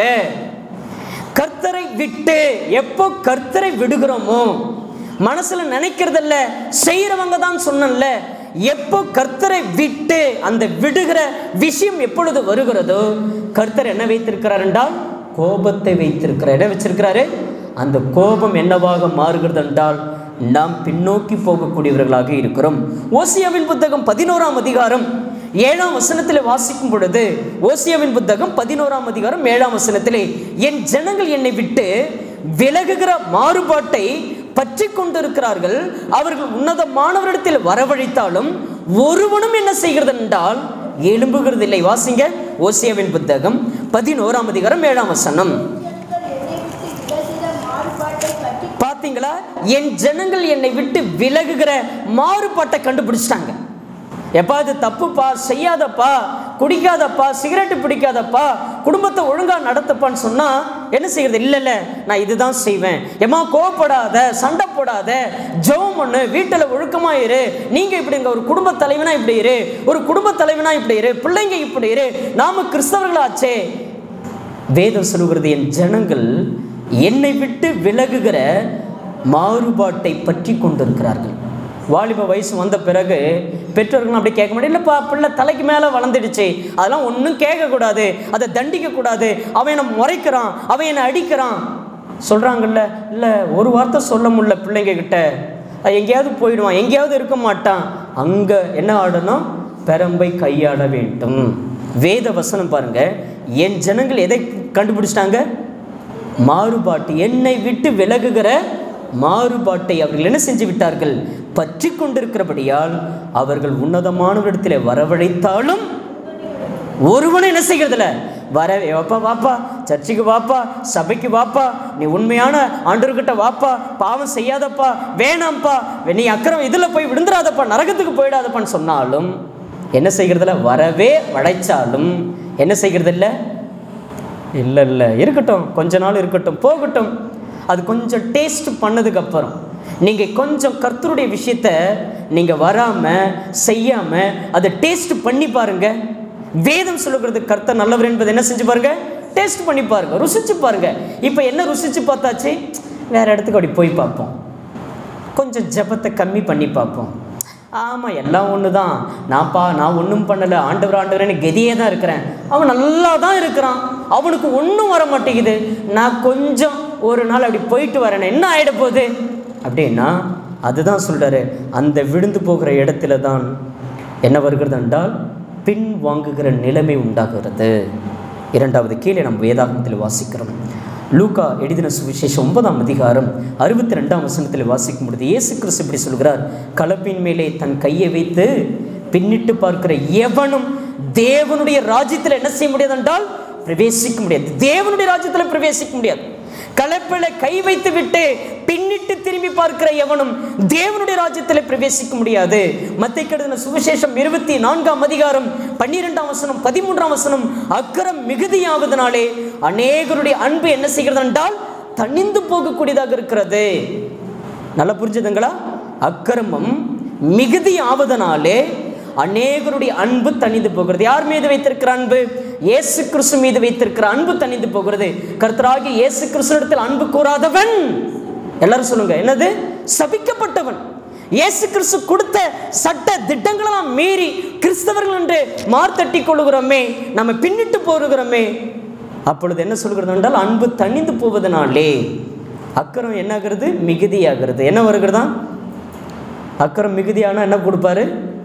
கர்த்தரை விட்டு எப்போ கர்த்தரை விடுகிறோமோ மனசுல நினைக்கிறதில்ல செய்யறவங்க தான் சொன்னல எப்போ கர்த்தரை விட்டு அந்த விடுகிற விஷயம் எப்பொழுது வருகிறதோ கர்த்தர் என்ன வைத்திருக்கிறார் என்றால் கோபத்தை வைத்திருக்கிறார் என்ன வச்சிருக்கிறாரு அந்த கோபம் என்னவாக மாறுகிறது என்றால் நாம் பின்னோக்கி போகக்கூடியவர்களாக இருக்கிறோம் ஓசியாவின் புத்தகம் பதினோராம் அதிகாரம் ஏழாம் வசனத்திலே வாசிக்கும் பொழுது ஓசியாவின் புத்தகம் பதினோராம் அதிகாரம் ஏழாம் வசனத்திலே என் ஜனங்கள் என்னை விட்டு விலகுகிற மாறுபாட்டை பற்றி கொண்டிருக்கிறார்கள் அவர்கள் உன்னதமானவரிடத்தில் வரவழைத்தாலும் ஒருவனும் என்ன செய்கிறது என்றால் எழும்புகிறது இல்லை வாசிங்க ஓசியாவின் புத்தகம் பதினோராம் அதிகாரம் ஏழாம் வசனம் ஜனங்கள் என்னை விட்டு விலகிற மாறுபாட்டை பற்றி பாத்தீங்களா என் ஜனங்கள் என்னை விட்டு விலகுகிற மாறுபாட்டை கண்டுபிடிச்சிட்டாங்க எப்பா இது தப்புப்பா செய்யாதப்பா குடிக்காதப்பா சிகரெட்டு பிடிக்காதப்பா குடும்பத்தை ஒழுங்கா நடத்தப்பான்னு சொன்னா என்ன செய்யறது இல்ல இல்ல நான் இதுதான் செய்வேன் ஏமா கோவப்படாத சண்டை போடாத ஜெபம் பண்ணு வீட்டில் ஒழுக்கமா இரு நீங்க இப்படிங்க ஒரு குடும்ப தலைவனா இப்படி இரு ஒரு குடும்ப தலைவனா இப்படி இரு பிள்ளைங்க இப்படி இரு நாம கிறிஸ்தவர்களாச்சே வேதம் சொல்லுகிறது என் ஜனங்கள் என்னை விட்டு விலகுகிற மாறுபாட்டை பற்றி கொண்டிருக்கிறார்கள் வாலிப வயசு வந்த பிறகு பெற்றோர்களும் அப்படி கேட்க முடியும் இல்லைப்பா பிள்ளை தலைக்கு மேலே வளர்ந்துடுச்சு அதெல்லாம் ஒன்றும் கேட்கக்கூடாது அதை தண்டிக்கக்கூடாது அவன் என்னை முறைக்கிறான் அவன் என்னை அடிக்கிறான் சொல்கிறாங்கல்ல இல்லை ஒரு வார்த்தை சொல்ல முடியல பிள்ளைங்க கிட்ட அது எங்கேயாவது போயிடுவான் எங்கேயாவது இருக்க மாட்டான் அங்கே என்ன ஆடணும் பெரம்பை கையாட வேண்டும் வேத வசனம் பாருங்க என் ஜனங்கள் எதை கண்டுபிடிச்சிட்டாங்க மாறுபாட்டு என்னை விட்டு விலகுகிற மாறுபாட்டை அவர்கள் என்ன செஞ்சு விட்டார்கள் பற்றி கொண்டிருக்கிறபடியால் அவர்கள் உன்னதமானவரிடத்தில் வரவழைத்தாலும் ஒருவனும் என்ன செய்கிறதில்ல வர வாப்பா வாப்பா சர்ச்சுக்கு வாப்பா சபைக்கு வாப்பா நீ உண்மையான ஆண்டவர்கிட்ட வாப்பா பாவம் செய்யாதப்பா வேணாம்ப்பா நீ அக்கறம் இதில் போய் விழுந்துடாதப்பா நரகத்துக்கு போயிடாதப்பான்னு சொன்னாலும் என்ன செய்கிறதில்ல வரவே வளைச்சாலும் என்ன செய்கிறதில்ல இல்லை இல்லை இருக்கட்டும் கொஞ்ச நாள் இருக்கட்டும் போகட்டும் அது கொஞ்சம் டேஸ்ட் பண்ணதுக்கப்புறம் நீங்கள் கொஞ்சம் கர்த்தருடைய விஷயத்த நீங்கள் வராமல் செய்யாமல் அதை டேஸ்ட் பண்ணி பாருங்க வேதம் சொல்லுகிறது கர்த்தர் நல்லவர் என்பதை என்ன செஞ்சு பாருங்க டேஸ்ட் பண்ணி பாருங்க ருசிச்சு பாருங்க இப்போ என்ன ருசிச்சு பார்த்தாச்சு வேற இடத்துக்கு அப்படி போய் பார்ப்போம் கொஞ்சம் ஜெபத்தை கம்மி பண்ணி பார்ப்போம் ஆமாம் எல்லாம் ஒன்று தான் நான்ப்பா நான் ஒன்றும் பண்ணலை ஆண்டவர் ஆண்டவரேன்னு கெதியே தான் இருக்கிறேன் அவன் நல்லா தான் இருக்கிறான் அவனுக்கு ஒன்றும் வர மாட்டேங்குது நான் கொஞ்சம் ஒரு நாள் அப்படி போயிட்டு வரேன் என்ன ஆகிட போகுது அப்படின்னா அதுதான் சொல்கிறாரு அந்த விழுந்து போகிற இடத்துல தான் என்ன வருகிறது என்றால் பின் வாங்குகிற நிலைமை உண்டாகிறது இரண்டாவது கீழே நம்ம வேதாகமத்தில் வாசிக்கிறோம் லூக்கா எழுதின சுவிசேஷம் ஒன்பதாம் அதிகாரம் அறுபத்தி ரெண்டாம் வசனத்தில் வாசிக்கும் பொழுது இயேசு கிறிஸ்து இப்படி சொல்கிறார் கலப்பின் மேலே தன் கையை வைத்து பின்னிட்டு பார்க்கிற எவனும் தேவனுடைய ராஜ்யத்தில் என்ன செய்ய முடியாது என்றால் பிரவேசிக்க முடியாது தேவனுடைய ராஜ்யத்தில் பிரவேசிக்க முடியாது கலப்பில கை வைத்து விட்டு பின்னிட்டு திரும்பி பார்க்கிற எவனும் தேவனுடைய ராஜ்யத்தில் பிரவேசிக்க முடியாது மத்தை கெடுதின சுவிசேஷம் இருபத்தி நான்காம் அதிகாரம் பன்னிரெண்டாம் வசனம் பதிமூன்றாம் வசனம் அக்கறம் மிகுதியாவதனாலே அநேகருடைய அன்பு என்ன செய்கிறது என்றால் தணிந்து போகக்கூடியதாக இருக்கிறது நல்லா புரிஞ்சுதுங்களா அக்கிரமம் மிகுதி ஆவதனாலே அநேகருடைய அன்பு தணிந்து போகிறது யார் மீது வைத்திருக்கிற அன்பு இயேசு கிறிஸ்து மீது வைத்திருக்கிற அன்பு தணிந்து போகிறது கர்த்தராகி இயேசு கிறிஸ்துவிடத்தில் அன்பு கூறாதவன் எல்லாரும் சொல்லுங்க என்னது சபிக்கப்பட்டவன் இயேசு கிறிஸ்து கொடுத்த சட்ட திட்டங்களெல்லாம் மீறி கிறிஸ்தவர்கள் என்று மார்த்தட்டி கொள்ளுகிறோமே நம்ம பின்னிட்டு போகிறோமே அப்பொழுது என்ன சொல்கிறது என்றால் அன்பு தணிந்து போவதனாலே அக்கறம் என்னாகிறது மிகுதியாகிறது என்ன வருகிறதா அக்கறம் மிகுதியானா என்ன கொடுப்பாரு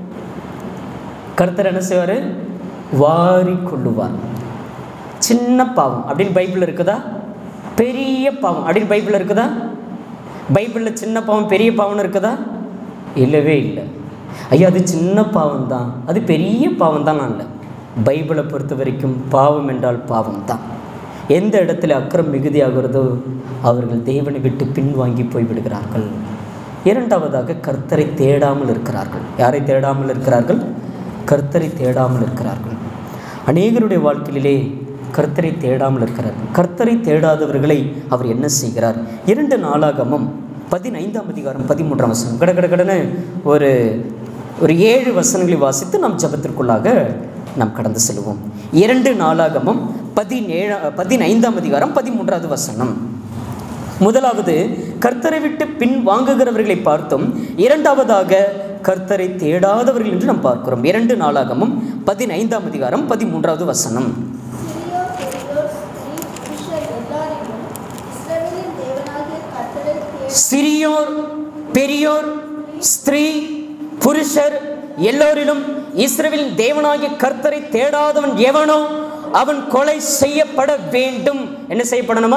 கர்த்தர் என்ன செய்வார் வாரி கொள்ளுவார் சின்ன பாவம் அப்படின்னு பைபிளில் இருக்குதா பெரிய பாவம் அப்படின்னு பைபிளில் இருக்குதா பைபிளில் சின்ன பாவம் பெரிய பாவம்னு இருக்குதா இல்லவே இல்லை ஐயா அது சின்ன பாவம் தான் அது பெரிய பாவம் தான் இல்லை பைபிளை பொறுத்த வரைக்கும் பாவம் என்றால் பாவம் தான் எந்த இடத்துல அக்கிரம் மிகுதியாகிறதோ அவர்கள் தேவனை விட்டு பின்வாங்கி போய் விடுகிறார்கள் இரண்டாவதாக கர்த்தரை தேடாமல் இருக்கிறார்கள் யாரை தேடாமல் இருக்கிறார்கள் கர்த்தரை தேடாமல் இருக்கிறார்கள் அநேகருடைய வாழ்க்கையிலே கர்த்தரை தேடாமல் இருக்கிறார்கள் கர்த்தரை தேடாதவர்களை அவர் என்ன செய்கிறார் இரண்டு நாளாகமும் பதினைந்தாம் அதிகாரம் பதிமூன்றாம் வசனம் கட கட கடன்னு ஒரு ஒரு ஏழு வசனங்களை வாசித்து நாம் ஜபத்திற்குள்ளாக நாம் கடந்து செல்வோம் இரண்டு நாளாகமும் பதினேழா பதினைந்தாம் அதிகாரம் பதிமூன்றாவது வசனம் முதலாவது கர்த்தரை விட்டு பின் வாங்குகிறவர்களை பார்த்தோம் இரண்டாவதாக கர்த்தரை தேடாதவர்கள் என்று நாம் பார்க்கிறோம் இரண்டு நாளாகமும் பதினைந்தாம் அதிகாரம் பதிமூன்றாவது வசனம் சிறியோர் பெரியோர் ஸ்திரீ புருஷர் எல்லாரிலும் இஸ்ரவேலின் தேவனாகிய கர்த்தரை தேடி சிறியோர் பெரியோர் ஸ்திரீ புருஷர் எல்லோரிலும் இஸ்ரவேலின் தேவனாகிய கர்த்தரை தேடாதவன் எவனோ அவன் கொலை செய்யப்பட வேண்டும் என்ன செய்யப்படணுமா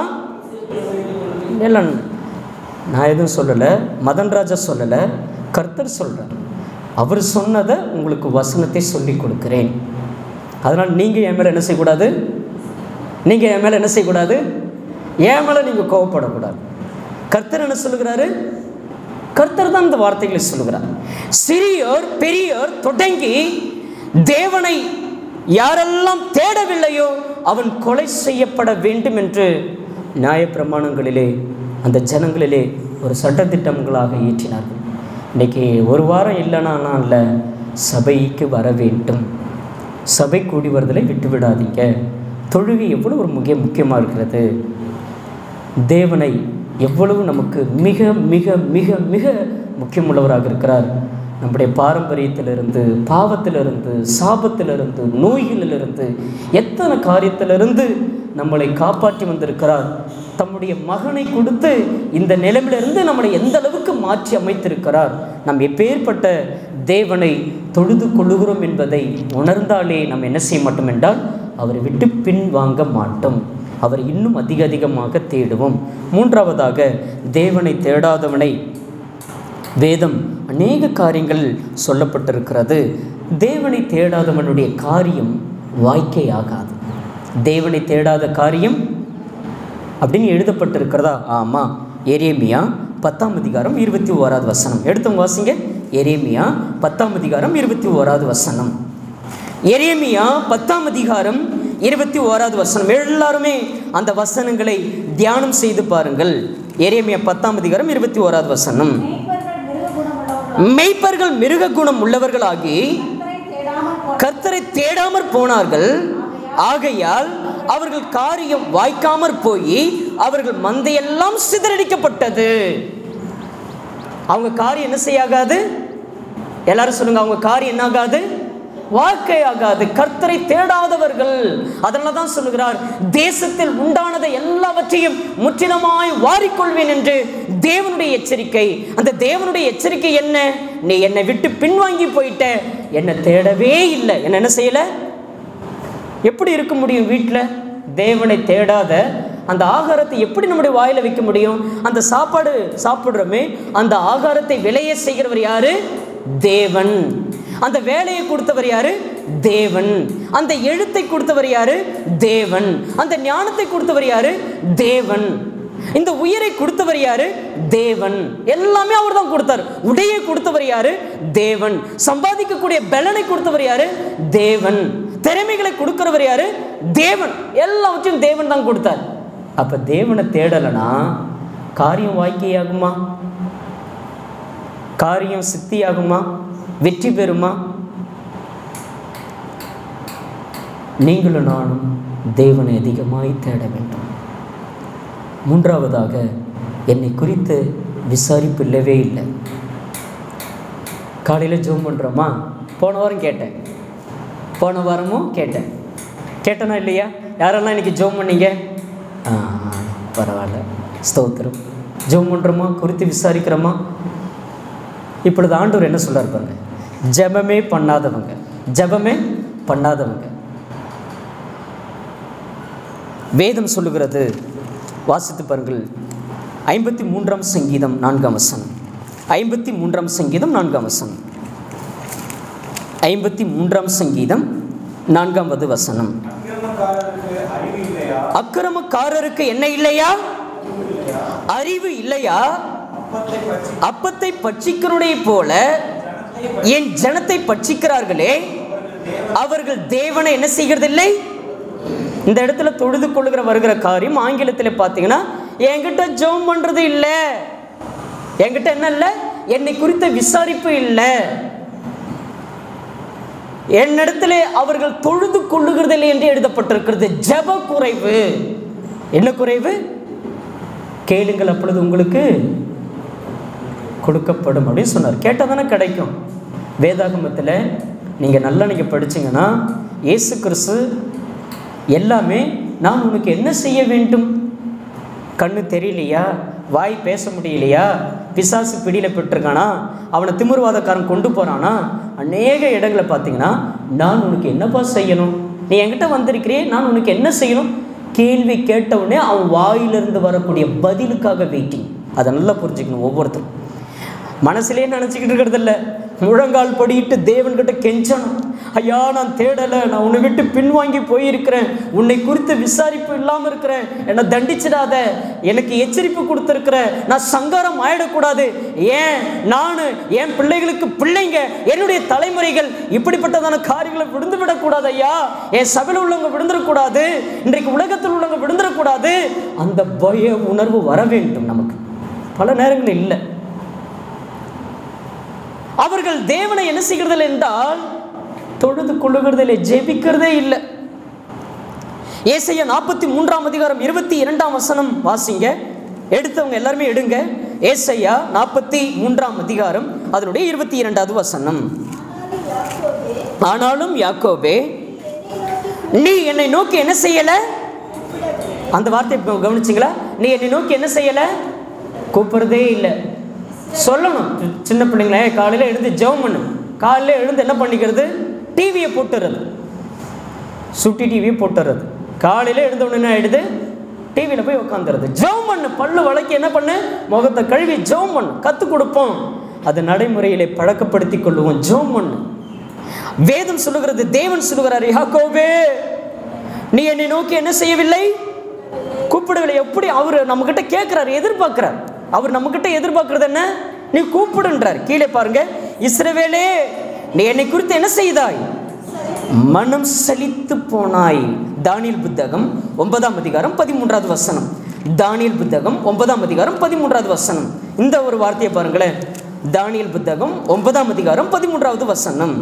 இல்லை நான் எதுவும் சொல்லலை மதன் ராஜா சொல்லலை கர்த்தர் சொல்கிறார் அவர் சொன்னதை உங்களுக்கு வசனத்தை சொல்லி கொடுக்கிறேன் அதனால் நீங்கள் என் மேலே என்ன செய்யக்கூடாது நீங்கள் என் மேலே என்ன செய்யக்கூடாது என் மேலே நீங்கள் கோவப்படக்கூடாது கர்த்தர் என்ன சொல்லுகிறாரு கர்த்தர் தான் இந்த வார்த்தைகளை சொல்லுகிறார் சிறியோர் பெரியோர் தொடங்கி தேவனை யாரெல்லாம் தேடவில்லையோ அவன் கொலை செய்யப்பட வேண்டும் என்று நியாயப்பிரமாணங்களிலே அந்த ஜனங்களிலே ஒரு சட்டத்திட்டங்களாக இயற்றினார்கள் இன்றைக்கி ஒரு வாரம் இல்லைனா நான் இல்லை சபைக்கு வர வேண்டும் சபை கூடி வருதலை விட்டு விடாதீங்க தொழுகை எவ்வளோ ஒரு முக்கிய முக்கியமாக இருக்கிறது தேவனை எவ்வளவு நமக்கு மிக மிக மிக மிக முக்கியமுள்ளவராக இருக்கிறார் நம்முடைய பாரம்பரியத்திலிருந்து பாவத்திலிருந்து சாபத்திலிருந்து நோய்களிலிருந்து எத்தனை காரியத்திலிருந்து நம்மளை காப்பாற்றி வந்திருக்கிறார் தம்முடைய மகனை கொடுத்து இந்த நிலைமையிலிருந்து நம்மளை எந்த அளவுக்கு மாற்றி அமைத்திருக்கிறார் நாம் எப்பேற்பட்ட தேவனை தொழுது கொள்ளுகிறோம் என்பதை உணர்ந்தாலே நாம் என்ன செய்ய மாட்டோம் என்றால் அவரை விட்டு பின் வாங்க மாட்டோம் அவர் இன்னும் அதிக அதிகமாக தேடுவோம் மூன்றாவதாக தேவனை தேடாதவனை வேதம் அநேக காரியங்கள் சொல்லப்பட்டிருக்கிறது தேவனை தேடாதவனுடைய காரியம் வாய்க்கையாகாது தேவனை தேடாத காரியம் அப்படின்னு எழுதப்பட்டிருக்கிறதா ஆமாம் எரேமியா பத்தாம் அதிகாரம் இருபத்தி ஓராவது வசனம் எடுத்தவங்க வாசிங்க எரேமியா பத்தாம் அதிகாரம் இருபத்தி ஓராவது வசனம் எரேமியா பத்தாம் அதிகாரம் இருபத்தி ஓராவது வசனம் எல்லாருமே அந்த வசனங்களை தியானம் செய்து பாருங்கள் எரேமியா பத்தாம் அதிகாரம் இருபத்தி ஓராவது வசனம் மெய்ப்பர்கள் மிருக குணம் உள்ளவர்கள் மெய்ப்பர்கள் மிருக குணம் உள்ளவர்களாகி கர்த்தரை தேடாமல் போ- கர்த்தரை தேடாமற் போனார்கள் ஆகையால் அவர்கள் காரியம் வாய்க்காமற் போய் அவர்கள் மந்தையெல்லாம் சிதறடிக்கப்பட்டது அவங்க காரியம் என்ன செய்யாகாது எல்லாரும் சொல்லுங்க அவங்க காரியம் என்ன ஆகாது வாழ்க்கை ஆகாது கர்த்தரை தேடாதவர்கள் அதனால தான் சொல்லுகிறார் தேசத்தில் உண்டானதை எல்லாவற்றையும் முற்றிலுமாய் வாரிக்கொள்வேன் என்று தேவனுடைய எச்சரிக்கை அந்த தேவனுடைய எச்சரிக்கை என்ன நீ என்னை விட்டு பின்வாங்கி போயிட்ட என்னை தேடவே இல்லை என்ன என்ன செய்யல எப்படி இருக்க முடியும் வீட்டில் தேவனை தேடாத அந்த ஆகாரத்தை எப்படி நம்முடைய வாயில வைக்க முடியும் அந்த சாப்பாடு சாப்பிடுறோமே அந்த ஆகாரத்தை விளைய செய்கிறவர் யாரு தேவன் அந்த வேலையை கொடுத்தவர் யாரு தேவன் அந்த எழுத்தை கொடுத்தவர் யாரு தேவன் அந்த ஞானத்தை கொடுத்தவர் யாரு தேவன் இந்த உயிரை கொடுத்தவர் யாரு தேவன் எல்லாமே அவர் தான் கொடுத்தார் உடையை கொடுத்தவர் யாரு தேவன் சம்பாதிக்கக்கூடிய பலனை கொடுத்தவர் யாரு தேவன் திறமைகளை கொடுக்கிறவர் யாரு தேவன் எல்லாவற்றையும் தேவன் தான் கொடுத்தார் அப்ப தேவனை தேடலைன்னா காரியம் வாய்க்கையாகுமா காரியம் சித்தியாகுமா வெற்றி பெறுமா நீங்களும் நானும் தேவனை அதிகமாய் தேட வேண்டும் மூன்றாவதாக என்னை குறித்து விசாரிப்பு இல்லவே இல்லை காலையில் ஜோம் பண்ணுறோமா போன வாரம் கேட்டேன் போன வாரமும் கேட்டேன் கேட்டனா இல்லையா யாரெல்லாம் இன்னைக்கு ஜோம் பண்ணீங்க ஆ பரவாயில்ல ஸ்தோத்திரம் ஜோம் பண்ணுறோமா குறித்து விசாரிக்கிறோமா இப்பொழுது ஆண்டவர் என்ன சொல்றார் பாருங்க ஜெபமே பண்ணாதவங்க ஜெபமே பண்ணாதவங்க வேதம் சொல்லுகிறது வாசித்து பாருங்கள் ஐம்பத்தி மூன்றாம் சங்கீதம் நான்காம் வசனம் ஐம்பத்தி மூன்றாம் சங்கீதம் நான்காம் வசனம் ஐம்பத்தி மூன்றாம் சங்கீதம் நான்காவது வசனம் அக்கிரமக்காரருக்கு அறிவு இல்லையா இல்லையா அக்கிரமக்காரருக்கு என்ன இல்லையா அறிவு இல்லையா அப்பத்தை பற்றி அப்பத்தை பட்சிக்கிறதை போல என் ஜனத்தை பட்சிக்கிறார்களே அவர்கள் தேவனை என்ன செய்கிறதில்லை இந்த இடத்துல தொழுது கொள்ளுகிற வருகிற காரியம் ஆங்கிலத்தில் பார்த்தீங்கன்னா என்கிட்ட ஜெபம் பண்றது இல்லை என்கிட்ட என்ன இல்லை என்னை குறித்த விசாரிப்பு இல்லை என்னிடத்திலே அவர்கள் தொழுது கொள்ளுகிறதில்லை என்று எழுதப்பட்டிருக்கிறது ஜெப குறைவு என்ன குறைவு கேளுங்கள் அப்பொழுது உங்களுக்கு கொடுக்கப்படும் அப்படின்னு சொன்னார் கேட்டால் தானே கிடைக்கும் வேதாகமத்தில் நீங்கள் நல்லா நீங்கள் படிச்சீங்கன்னா இயேசு கிறிஸ்து எல்லாமே நான் உனக்கு என்ன செய்ய வேண்டும் கண்ணு தெரியலையா வாய் பேச முடியலையா பிசாசு பிடியில் பெற்றிருக்கானா அவனை திமிர்வாதக்காரன் கொண்டு போகிறானா அநேக இடங்களை பார்த்தீங்கன்னா நான் உனக்கு என்னப்பா செய்யணும் நீ என்கிட்ட வந்திருக்கிறே நான் உனக்கு என்ன செய்யணும் கேள்வி கேட்ட உடனே அவன் வாயிலிருந்து வரக்கூடிய பதிலுக்காக வெயிட்டிங் அதை நல்லா புரிஞ்சுக்கணும் ஒவ்வொருத்தரும் மனசுலேயே நினச்சிக்கிட்டு இருக்கிறது இல்லை முழங்கால் படியிட்டு தேவன்கிட்ட கெஞ்சணும் ஐயா நான் தேடலை நான் உன்னை விட்டு பின்வாங்கி போயிருக்கிறேன் உன்னை குறித்து விசாரிப்பு இல்லாமல் இருக்கிறேன் என்னை தண்டிச்சிடாத எனக்கு எச்சரிப்பு கொடுத்துருக்கிற நான் சங்காரம் ஆயிடக்கூடாது ஏன் நான் என் பிள்ளைகளுக்கு பிள்ளைங்க என்னுடைய தலைமுறைகள் இப்படிப்பட்டதான காரியங்களை விழுந்து விடக்கூடாது ஐயா என் சபையில் உள்ளவங்க விழுந்துடக்கூடாது இன்றைக்கு உலகத்தில் உள்ளவங்க விழுந்துடக்கூடாது அந்த பய உணர்வு வர வேண்டும் நமக்கு பல நேரங்கள் இல்லை அவர்கள் தேவனை என்ன செய்கிறதில்லை என்றால் தொழுது கொள்ளுகிறதில்லை ஜெபிக்கிறதே இல்லை ஏசையா நாற்பத்தி மூன்றாம் அதிகாரம் இருபத்தி இரண்டாம் வசனம் வாசிங்க எடுத்தவங்க எல்லாருமே எடுங்க ஏசையா நாற்பத்தி மூன்றாம் அதிகாரம் அதனுடைய இருபத்தி இரண்டாவது வசனம் ஆனாலும் யாக்கோபே நீ என்னை நோக்கி என்ன செய்யல அந்த வார்த்தை இப்ப கவனிச்சிங்களா நீ என்னை நோக்கி என்ன செய்யல கூப்பிடுறதே இல்லை சொல்லணும் சி- சின்ன பிள்ளைங்களே காலையில் எழுந்து ஜெபம் பண்ணு காலையில் எழுந்து என்ன பண்ணிக்கிறது டிவியை போட்டுறது சுட்டி டிவியை போட்டுறது காலையில் எழுந்த உடனே என்ன ஆயிடுது டிவியில் போய் உட்காந்துறது ஜெபம் பண்ணு பல்லு வளைக்கி என்ன பண்ணு முகத்தை கழுவி ஜெபம் பண்ணு கற்றுக் கொடுப்போம் அது நடைமுறையிலே பழக்கப்படுத்தி கொள்ளுவோம் ஜெபம் பண்ணு வேதம் சொல்லுகிறது தேவன் சொல்லுகிறார் யாக்கோபே நீ என்னை நோக்கி என்ன செய்யவில்லை கூப்பிடவில்லை எப்படி அவர் நம்மக்கிட்ட கேட்குறாரு எதிர்பார்க்குறார் அவர் நம்மக்கிட்ட எதிர்பார்க்கறது என்ன நீ கூப்பிடுன்றார் கீழே பாருங்க இஸ்ரவேலே நீ என்னை குறித்து என்ன செய்தாய் மனம் சலித்து போனாய் தானியல் புத்தகம் ஒன்பதாம் அதிகாரம் பதிமூன்றாவது வசனம் தானியல் புத்தகம் ஒன்பதாம் அதிகாரம் பதிமூன்றாவது வசனம் இந்த ஒரு வார்த்தையை பாருங்களேன் தானியல் புத்தகம் ஒன்பதாம் அதிகாரம் பதிமூன்றாவது வசனம்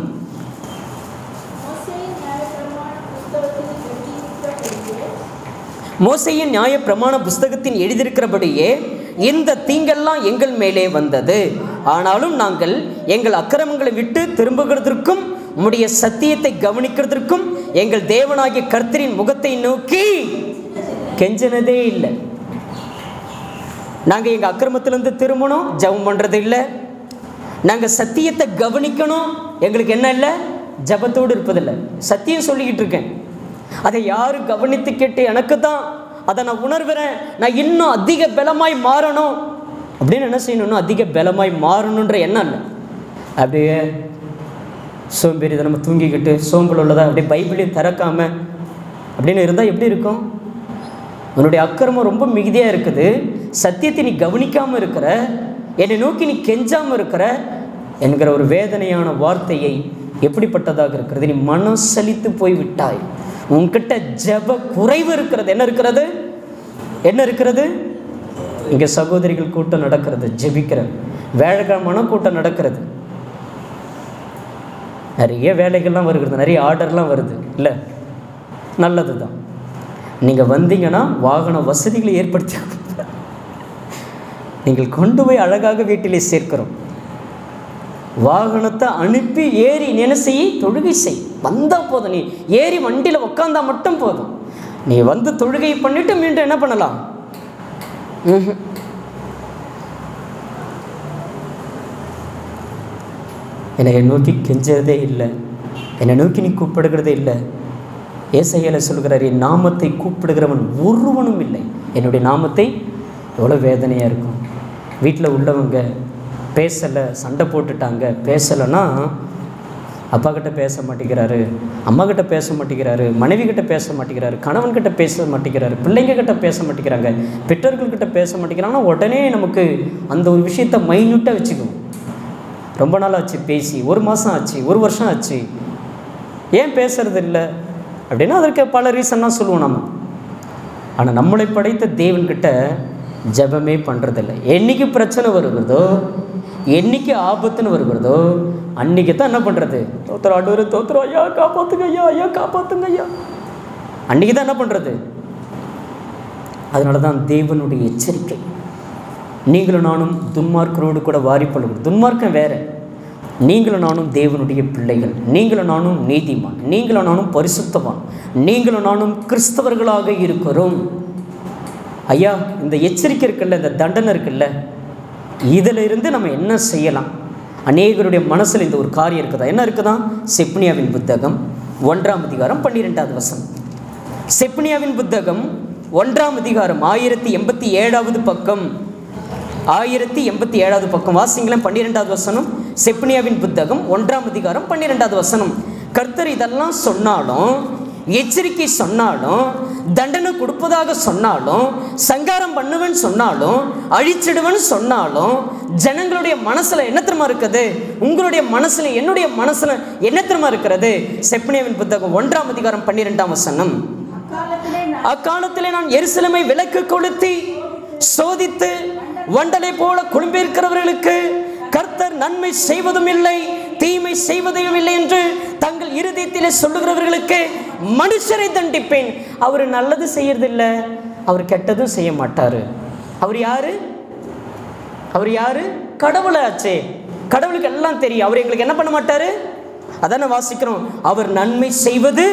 மோசையின் நியாய பிரமாண புஸ்தகத்தில் மோசையின் நியாய பிரமாண புஸ்தகத்தின் எழுதியிருக்கிறபடியே எழுதியிருக்கிறபடியே இந்த தீங்கெல்லாம் எங்கள் மேலே வந்தது ஆனாலும் நாங்கள் எங்கள் அக்கிரமங்களை விட்டு திரும்புகிறதற்கும் உம்முடைய சத்தியத்தை கவனிக்கிறதற்கும் எங்கள் தேவனாகிய கர்த்தரின் முகத்தை நோக்கி கெஞ்சினதே இல்லை நாங்கள் எங்கள் அக்கிரமத்திலேருந்து திரும்பணும் ஜெபம் பண்ணுறது இல்லை நாங்கள் சத்தியத்தை கவனிக்கணும் எங்களுக்கு என்ன இல்லை ஜபத்தோடு இருப்பதில்லை சத்தியம் சொல்லிக்கிட்டு இருக்கேன் அதை யாரு கவனித்து கேட்டு எனக்கு தான் அதை நான் உணர்கிறேன் நான் இன்னும் அதிக பலமாய் மாறணும் அப்படின்னு என்ன செய்யணும்னா அதிக பலமாய் மாறணுன்ற எண்ணம் இல்லை அப்படியே சோம்பேறி நம்ம தூங்கிக்கிட்டு சோம்பல் உள்ளதா அப்படியே பைபிளையும் திறக்காம அப்படின்னு இருந்தால் எப்படி இருக்கும் உன்னுடைய அக்கிரமம் ரொம்ப மிகுதியாக இருக்குது சத்தியத்தை நீ கவனிக்காமல் இருக்கிற என்னை நோக்கி நீ கெஞ்சாமல் இருக்கிற என்கிற ஒரு வேதனையான வார்த்தையை எப்படிப்பட்டதாக இருக்கிறது நீ மனம் சலித்து போய் விட்டாய் உன்கிட்ட ஜெப குறைவு இருக்கிறது என்ன இருக்கிறது என்ன இருக்கிறது இங்கே சகோதரிகள் கூட்டம் நடக்கிறது ஜெபிக்கிற வேலைக்கிழமான கூட்டம் நடக்கிறது நிறைய வேலைகள்லாம் வருகிறது நிறைய ஆர்டர்லாம் வருது இல்லை நல்லது தான் நீங்கள் வந்தீங்கன்னா வாகன வசதிகளை ஏற்படுத்தி நீங்கள் கொண்டு போய் அழகாக வீட்டிலே சேர்க்கிறோம் வாகனத்தை அனுப்பி ஏறி நீ என்ன செய் தொழுகை செய் வந்தால் போதும் நீ ஏறி வண்டியில் உக்காந்தா மட்டும் போதும் நீ வந்து தொழுகை பண்ணிட்டு மீண்டும் என்ன பண்ணலாம் ம்ஹும். என்னை நோக்கி கெஞ்சறதே இல்லை என்னை நோக்கி நீ கூப்பிடுகிறதே இல்லை ஏசையில சொல்கிறார் என் நாமத்தை கூப்பிடுகிறவன் ஒருவனும் இல்லை என்னுடைய நாமத்தை எவ்வளோ வேதனையாக இருக்கும் வீட்டில் உள்ளவங்க பேசலை சண்டை போட்டுட்டாங்க பேசலைன்னா அப்பா கிட்ட பேச மாட்டேங்கிறாரு அம்மா கிட்ட பேச மாட்டேங்கிறாரு மனைவி கிட்ட பேச மாட்டேங்கிறாரு கணவன் கிட்ட பேச மாட்டேங்கிறாரு பிள்ளைங்க கிட்ட பேச மாட்டேங்கிறாங்க பெற்றோர்கள் கிட்ட பேச மாட்டேங்கிறாங்கன்னா உடனே நமக்கு அந்த ஒரு விஷயத்தை மைன்யூட்டாக வச்சுக்குவோம் ரொம்ப நாள் ஆச்சு பேசி ஒரு மாதம் ஆச்சு ஒரு வருஷம் ஆச்சு ஏன் பேசுறது இல்லை அப்படின்னா அதற்கு பல ரீசன்லாம் சொல்லுவோம் நம்ம ஆனால் நம்மளை படைத்த தேவன்கிட்ட ஜெபமே பண்ணுறதில்ல என்னைக்கு பிரச்சனை வருகிறதோ என்னைக்கு ஆபத்துன்னு வருகிறதோ அன்னைக்கு தான் என்ன பண்ணுறது தோத்துற ஆண்டவர் தோத்துறோம் ஐயா காப்பாத்துங்க ஐயா ஐயா காப்பாத்துங்க ஐயா அன்னைக்கு தான் என்ன பண்ணுறது அதனால தான் தேவனுடைய எச்சரிக்கை நீங்களும் நானும் துன்மார்க்கரோடு கூட வாரி பண்ணுகிறோம் துன்மார்க்கம் வேற நீங்களும் நானும் தேவனுடைய பிள்ளைகள் நீங்களும் நானும் நீதிமான் நீங்களும் நானும் பரிசுத்தவான் நீங்களும் நானும் கிறிஸ்தவர்களாக இருக்கிறோம் ஐயா இந்த எச்சரிக்கை இருக்குல்ல இந்த தண்டனை இருக்குல்ல இதில் இருந்து நம்ம என்ன செய்யலாம் அநேகருடைய மனசில் இந்த ஒரு காரியம் இருக்குதா என்ன இருக்குதா செப்னியாவின் புத்தகம் ஒன்றாம் அதிகாரம் பன்னிரெண்டாவது வசனம் செப்னியாவின் புத்தகம் ஒன்றாம் அதிகாரம் ஆயிரத்தி எண்பத்தி ஏழாவது பக்கம் ஆயிரத்தி எண்பத்தி ஏழாவது பக்கம் வாசிங்களேன் பன்னிரெண்டாவது வசனம் செப்னியாவின் புத்தகம் ஒன்றாம் அதிகாரம் பன்னிரெண்டாவது வசனம் கர்த்தர் இதெல்லாம் சொன்னாலும் எச்சரிக்கை சொன்னாலும் தண்டனை கொடுப்பதாக சொன்னாலும் சங்காரம் பண்ணுவேன்னு சொன்னாலும் அழிச்சிடுவேன்னு சொன்னாலும் ஜனங்களுடைய மனசுல என்ன தெரியுமா இருக்குது உங்களுடைய மனசுல என்னுடைய மனசுல என்ன தெரியுமா இருக்கிறது செப்னியாவின் புத்தகம் ஒன்றாம் அதிகாரம் பன்னிரெண்டாம் வசனம் அக்காலத்திலே நான் அக்காலத்திலே நான் எருசலேமை விலக்கு கொளுத்தி சோதித்து வண்டலை போல குழும்பியிருக்கிறவர்களுக்கு கர்த்தர் நன்மை செய்வதும் இல்லை தீமை செய்வதும் இல்லை என்று தங்கள் இருதயத்திலே சொல்லுகிறவர்களுக்கு மனுஷரை தண்டிப்பேன் அவர் நல்லது செய்யறதில்ல அவர் கெட்டதும் செய்ய மாட்டாரு அவர் யாரு அவர் யாரு கடவுளாச்சே கடவுளுக்கு எல்லாம் தெரியும் அவர் எங்களுக்கு என்ன பண்ண மாட்டாரு அதானே வாசிக்கிறோம் அவர் நன்மை செய்வது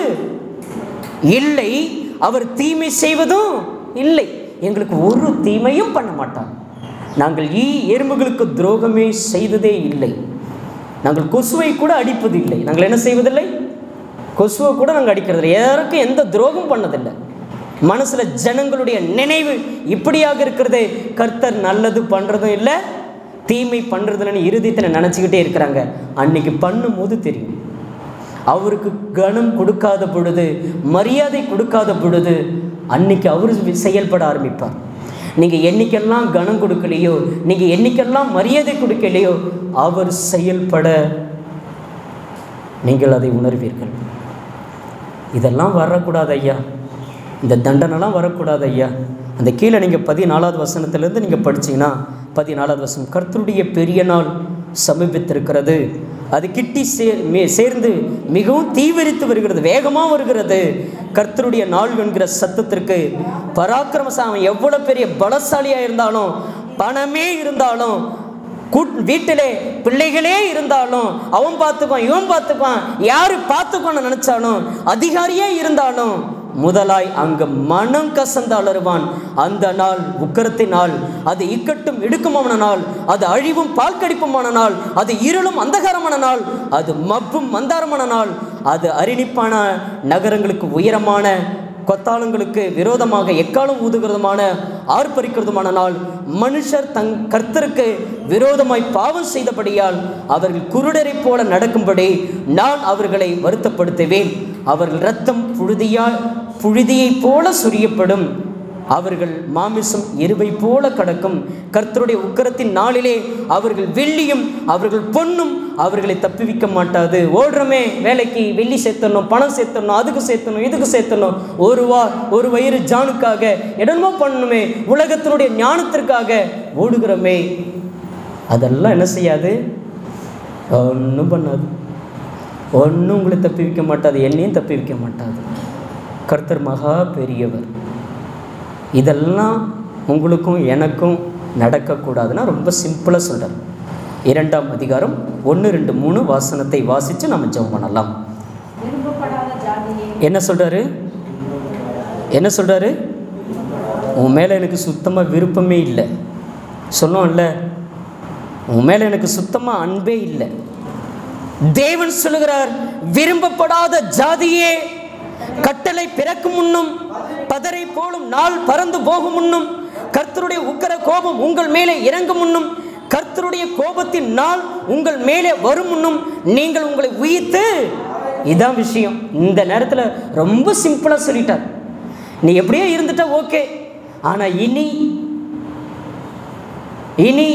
இல்லை அவர் தீமை செய்வதும் இல்லை எங்களுக்கு ஒரு தீமையும் பண்ண மாட்டார் நாங்கள் ஈ எறும்புகளுக்கு துரோகமே செய்ததே இல்லை நாங்கள் கொசுவை கூட அடிப்பதில்லை நாங்கள் என்ன செய்வதில்லை கொசுவை கூட நாங்கள் அடிக்கிறதில்லை யாருக்கும் எந்த துரோகம் பண்ணதில்லை மனசில் ஜனங்களுடைய நினைவு இப்படியாக இருக்கிறது கர்த்தர் நல்லது பண்ணுறதும் இல்லை தீமை பண்ணுறதுலன்னு இறுதியத்தில் நினச்சிக்கிட்டே இருக்கிறாங்க அன்னைக்கு பண்ணும்போது தெரியும் அவருக்கு கனம் கொடுக்காத பொழுது மரியாதை கொடுக்காத பொழுது அன்னைக்கு அவர் செயல்பட ஆரம்பிப்பார் நீங்கள் என்னைக்கெல்லாம் கனம் கொடுக்கலையோ நீங்கள் என்னைக்கெல்லாம் மரியாதை கொடுக்கலையோ அவர் செயல்பட நீங்கள் அதை உணர்வீர்கள் இதெல்லாம் வரக்கூடாது ஐயா இந்த தண்டனைலாம் வரக்கூடாது ஐயா அந்த கீழே நீங்கள் பதினாலாவது வசனத்திலேருந்து நீங்கள் படிச்சீங்கன்னா பதினாலாவது வசனம் கர்த்தருடைய பெரிய நாள் சமீபித்திருக்கிறது அது கிட்டி சே மே சேர்ந்து மிகவும் தீவிரித்து வருகிறது வேகமாக வருகிறது கர்த்தருடைய நாள் என்கிற சத்தத்திற்கு பராக்கிரமசாமி எவ்வளோ பெரிய பலசாலியாக இருந்தாலும் பணமே இருந்தாலும் கூட் வீட்டிலே பிள்ளைகளே இருந்தாலும் அவன் பார்த்துப்பான் இவன் பார்த்துப்பான் யாரு பார்த்துக்கோன்னு நினைச்சாலும் அதிகாரியே இருந்தாலும் முதலாய் அங்கு மனம் கசந்து அலறுவான் அந்த நாள் உக்கரத்தின் நாள் அது இக்கட்டும் இடுக்குமான நாள் அது அழிவும் பால் கடிப்புமான நாள் அது இருளும் அந்தகாரமான நாள் அது மப்பும் மந்தாரமான நாள் அது அரிணிப்பான நகரங்களுக்கு உயரமான கொத்தாளங்களுக்கு விரோதமாக எக்காலம் ஊதுகிறதுமான ஆர்ப்பரிக்கிறதுமான நாள் மனுஷர் தங் கர்த்தருக்கு விரோதமாய் பாவம் செய்தபடியால் அவர்கள் குருடரைப் போல நடக்கும்படி நான் அவர்களை வருத்தப்படுத்துவேன் அவர்கள் இரத்தம் புழுதியா புழுதியைப் போல சுரியப்படும் அவர்கள் மாமிசம் எருவை போல கடக்கும் கர்த்தருடைய உக்கரத்தின் நாளிலே அவர்கள் வெள்ளியும் அவர்கள் பொன்னும் அவர்களை தப்புவிக்க மாட்டாது ஓடுறோமே வேலைக்கு வெள்ளி சேர்த்தணும் பணம் சேர்த்தணும் அதுக்கு சேர்த்தணும் இதுக்கு சேர்த்தணும் ஒரு வா ஒரு வயிறு ஜானுக்காக என்னமோ பண்ணணுமே உலகத்தினுடைய ஞானத்திற்காக ஓடுகிறோமே அதெல்லாம் என்ன செய்யாது ஒன்றும் பண்ணாது ஒன்றும் உங்களை தப்பி வைக்க மாட்டாது என்னையும் தப்பி வைக்க மாட்டாது கர்த்தர் மகா பெரியவர் இதெல்லாம் உங்களுக்கும் எனக்கும் நடக்கக்கூடாதுன்னா ரொம்ப சிம்பிளாக சொல்கிறார் இரண்டாம் அதிகாரம் ஒன்று ரெண்டு மூணு வாசனத்தை வாசித்து நம்ம ஜெபம் பண்ணலாம் விரும்பப்படாத ஜாதியே என்ன சொல்கிறாரு என்ன சொல்கிறாரு உன் மேலே எனக்கு சுத்தமாக விருப்பமே இல்லை சொன்னோம்ல உன் மேலே எனக்கு சுத்தமாக அன்பே இல்லை தேவன் சொல்லுகிறார் விரும்பப்படாத ஜாதியே கட்டளை பிறக்கும் முன்னும் பதரை போலும் நாள் பறந்து போகும் முன்னும் கர்த்தருடைய உக்கர கோபம் உங்கள் மேலே இறங்கும் முன்னும் கர்த்தர் கர்த்தருடைய கோபத்தின் நாள் உங்கள் மேலே வரும் முன்னும் நீங்கள் உங்களை உயிர்த்து இதான் விஷயம் இந்த நேரத்தில் ரொம்ப சிம்பிளாக சொல்லிட்டார் நீ எப்படியோ இருந்துட்ட ஓகே ஆனால் இனி இனி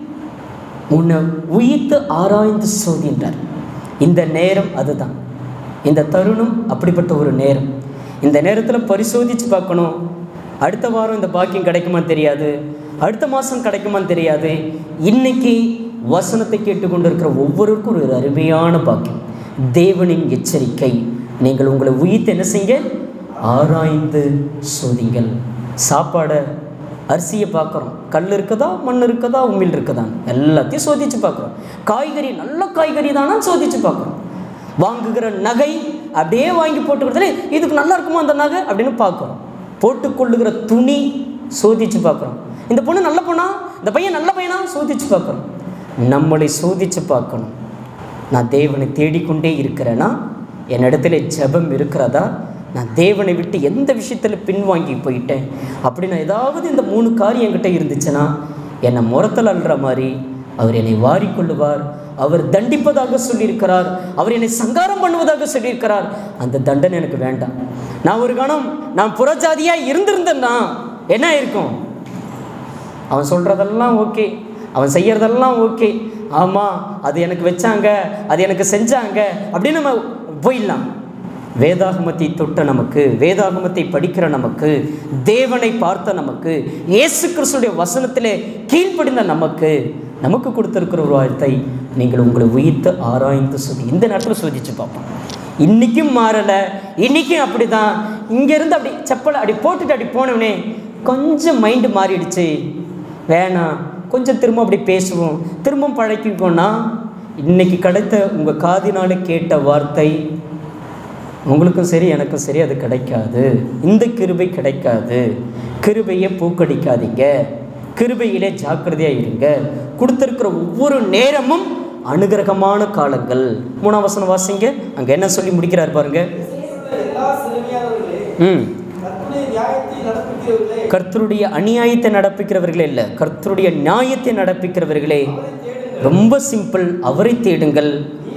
உன்னை உயிர்த்து ஆராய்ந்து சோதின்றார் இந்த நேரம் அதுதான் இந்த தருணம் அப்படிப்பட்ட ஒரு நேரம் இந்த நேரத்தில் பரிசோதித்து பார்க்கணும் அடுத்த வாரம் இந்த பாக்கியம் கிடைக்குமா தெரியாது அடுத்த மாதம் கிடைக்குமான்னு தெரியாது இன்னைக்கு வசனத்தை கேட்டுக்கொண்டிருக்கிற ஒவ்வொருவருக்கும் ஒரு அருமையான பாக்கியம் தேவனின் எச்சரிக்கை நீங்கள் உங்களை உயிர்த்து என்ன செய்யுங்க ஆராய்ந்து சோதிங்கள் சாப்பாடை அரிசியை பார்க்குறோம் கல் இருக்குதா மண் இருக்குதா உமிழ் இருக்குதா எல்லாத்தையும் சோதிச்சு பார்க்குறோம் காய்கறி நல்ல காய்கறி தானா சோதிச்சு பார்க்குறோம் வாங்குகிற நகை அப்படியே வாங்கி போட்டுக்கிறதுல இதுக்கு நல்லா இருக்குமா அந்த நகை அப்படின்னு பார்க்குறோம் போட்டுக்கொள்ளுகிற துணி சோதிச்சு பார்க்குறோம் இந்த பொண்ணு நல்ல பொண்ணா இந்த பையன் நல்ல பையனா சோதிச்சு பார்க்குறோம் நம்மளை சோதிச்சு பார்க்கணும் நான் தேவனை தேடிக்கொண்டே இருக்கிறேன்னா என்னிடத்துல ஜெபம் இருக்கிறதா நான் தேவனை விட்டு எந்த விஷயத்தில் பின்வாங்கி போயிட்டேன் அப்படி நான் ஏதாவது இந்த மூணு காரியம் என்கிட்ட இருந்துச்சுன்னா என்னை முறத்தல் அல்ற மாதிரி அவர் என்னை வாரிக்கொள்ளுவார் அவர் தண்டிப்பதாக சொல்லியிருக்கிறார் அவர் என்னை சங்காரம் பண்ணுவதாக சொல்லியிருக்கிறார் அந்த தண்டனை எனக்கு வேண்டாம் நான் ஒரு கணம் நான் புறஜாதியாக இருந்திருந்தேன்னா என்ன இருக்கும் அவன் சொல்கிறதெல்லாம் ஓகே அவன் செய்கிறதெல்லாம் ஓகே ஆமாம் அது எனக்கு வச்சாங்க அது எனக்கு செஞ்சாங்க அப்படின்னு நம்ம போயிடலாம் வேதாகமத்தை தொட்ட நமக்கு வேதாகமத்தை படிக்கிற நமக்கு தேவனை பார்த்த நமக்கு இயேசு கிறிஸ்துடைய வசனத்திலே கீழ்ப்படிந்த நமக்கு நமக்கு கொடுத்திருக்கிற ஒரு வார்த்தை நீங்கள் உங்களை உயிர்த்து ஆராய்ந்து சொல்லி இந்த நேரத்தில் சோதிச்சு பார்ப்போம் இன்றைக்கும் மாறலை இன்றைக்கும் அப்படி தான் இங்கேருந்து அப்படி செப்பலை அப்படி போட்டுட்டு அப்படி போனவனே கொஞ்சம் மைண்டு மாறிடுச்சு வேணாம் கொஞ்சம் திரும்ப அப்படி பேசுவோம் திரும்ப பழக்கிக்கோன்னா இன்னைக்கு கிடைத்த உங்கள் காதினால கேட்ட வார்த்தை உங்களுக்கும் சரி எனக்கும் சரி அது கிடைக்காது இந்த கிருபை கிடைக்காது கிருபையை பூக்கடிக்காதீங்க கிருபையிலே ஜாக்கிரதையாக இருங்க கொடுத்துருக்கிற ஒவ்வொரு நேரமும் அனுகிரகமான காலங்கள் மூணாம் வசனம் வாசிங்க அங்கே என்ன சொல்லி முடிக்கிறார் பாருங்க எல்லா சிறுமியானவர்களே ம் கர்த்தருடைய நியாயத்தை நடப்பிக்கிறவர்களே கர்த்தருடைய அநியாயத்தை நடப்பிக்கிறவர்களே இல்லை கர்த்தருடைய நியாயத்தை நடப்பிக்கிறவர்களே ரொம்ப சிம்பிள் அவரை தேடுங்கள்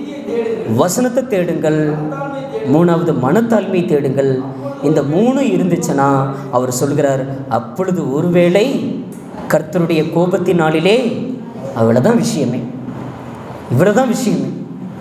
வசனத்தை தேடுங்கள் மூணாவது மனத்தாழ்மை தேடுங்கள் இந்த மூணு இருந்துச்சுன்னா அவர் சொல்கிறார் அப்பொழுது ஒருவேளை கர்த்தருடைய கோபத்தின் நாளிலே அவ்வளோதான் விஷயமே இவ்வளோதான் விஷயமே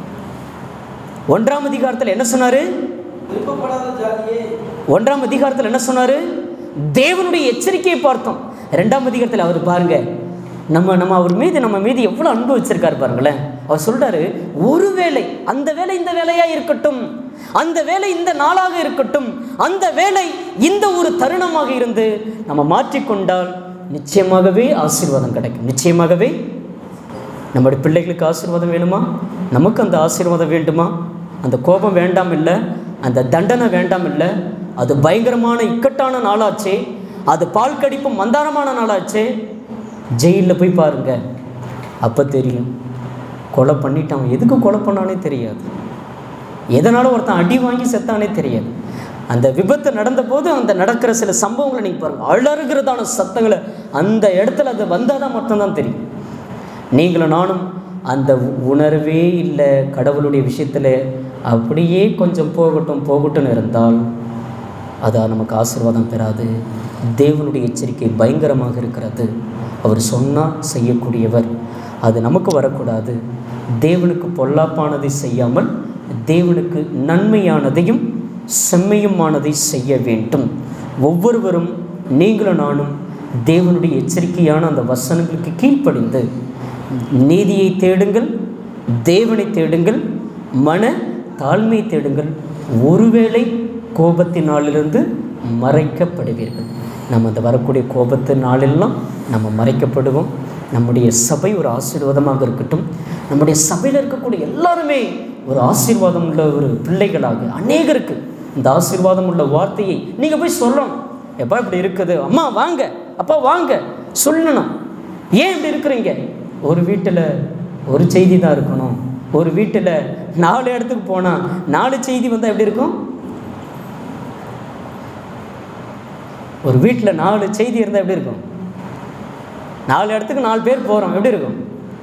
ஒன்றாம் அதிகாரத்தில் என்ன சொன்னார் விருப்பப்படாத ஜாதியே ஒன்றாம் அதிகாரத்தில் என்ன சொன்னார் தேவனுடைய எச்சரிக்கையை பார்த்தோம் ரெண்டாம் அதிகாரத்தில் அவர் பாருங்க நம்ம நம்ம அவர் மீது நம்ம மீது எவ்வளோ அன்பு வச்சிருக்காரு பாருங்களேன் அவர் சொல்றாரு ஒரு வேலை அந்த வேலை இந்த வேலையாக இருக்கட்டும் அந்த வேலை இந்த நாளாக இருக்கட்டும் அந்த வேலை இந்த ஒரு தருணமாக இருந்து நம்ம மாற்றிக்கொண்டால் நிச்சயமாகவே ஆசீர்வாதம் கிடைக்கும் நிச்சயமாகவே நம்முடைய பிள்ளைகளுக்கு ஆசீர்வாதம் வேணுமா நமக்கு அந்த ஆசீர்வாதம் வேண்டுமா அந்த கோபம் வேண்டாம் இல்லை அந்த தண்டனை வேண்டாம் இல்லை அது பயங்கரமான இக்கட்டான நாளாச்சே அது பால் கடிப்பும் மந்தாரமான நாளாச்சே ஜெயிலில் போய் பாருங்க அப்போ தெரியும் கொலை பண்ணிட்டான் எதுக்கு கொலை பண்ணானே தெரியாது எதனால ஒருத்தன் அடி வாங்கி செத்தானே தெரியாது அந்த விபத்து நடந்தபோது அந்த நடக்கிற சில சம்பவங்களை நீங்கள் பாருங்கள் அழறுகிறதான சத்தங்களை அந்த இடத்துல அது வந்தால் தான் மட்டும்தான் தெரியும் நீங்களும் நானும் அந்த உணர்வே இல்லை கடவுளுடைய விஷயத்தில் அப்படியே கொஞ்சம் போகட்டும் போகட்டும்னு இருந்தால் அது நமக்கு ஆசீர்வாதம் பெறாது தேவனுடைய எச்சரிக்கை பயங்கரமாக இருக்கிறது அவர் சொன்னால் செய்யக்கூடியவர் அது நமக்கு வரக்கூடாது தேவனுக்கு பொல்லாப்பானதை செய்யாமல் தேவனுக்கு நன்மையானதையும் செம்மையுமானதை செய்ய வேண்டும் ஒவ்வொருவரும் நீங்களும் நானும் தேவனுடைய எச்சரிக்கையான அந்த வசனங்களுக்கு கீழ்ப்படிந்து நீதியை தேடுங்கள் தேவனை தேடுங்கள் மன தாழ்மையை தேடுங்கள் ஒருவேளை கோபத்தின் நாளிலிருந்து மறைக்கப்படுவீர்கள் நம்ம அந்த வரக்கூடிய கோபத்து நாளெல்லாம் நம்ம மறைக்கப்படுவோம் நம்முடைய சபை ஒரு ஆசீர்வாதமாக இருக்கட்டும் நம்முடைய சபையில் இருக்கக்கூடிய எல்லாருமே ஒரு ஆசீர்வாதம் உள்ள ஒரு பிள்ளைகளாக அநேகருக்கு இந்த ஆசீர்வாதம் உள்ள வார்த்தையை நீங்கள் போய் சொல்லணும் எப்பா இப்படி இருக்குது அம்மா வாங்க அப்பா வாங்க சொல்லணும் ஏன் இப்படி இருக்கிறீங்க ஒரு வீட்டில் ஒரு செய்தி தான் இருக்கணும் ஒரு வீட்டில் நாலு இடத்துக்கு போனால் நாலு செய்தி வந்தால் எப்படி இருக்கும் ஒரு வீட்டில் நாலு செய்தி இருந்தால் எப்படி இருக்கும் நாலு இடத்துக்கு நாலு பேர் போகிறோம் எப்படி இருக்கும்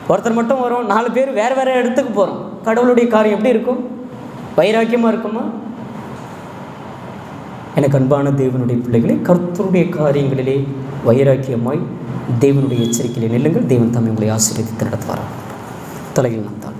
ஒருத்தர் மட்டும் வரும் நாலு பேர் வேறு வேறு இடத்துக்கு போகிறோம் கடவுளுடைய காரியம் எப்படி இருக்கும் வைராக்கியமாக இருக்குமா எனக்கு அன்பான தேவனுடைய பிள்ளைகளே கர்த்தருடைய காரியங்களிலே வைராக்கியமாய் தேவனுடைய எச்சரிக்கையிலே நில்லுங்கள் தேவன் தம்மை உங்களை ஆசீர்வதித்து நடத்துவாராம் தலையில் நான்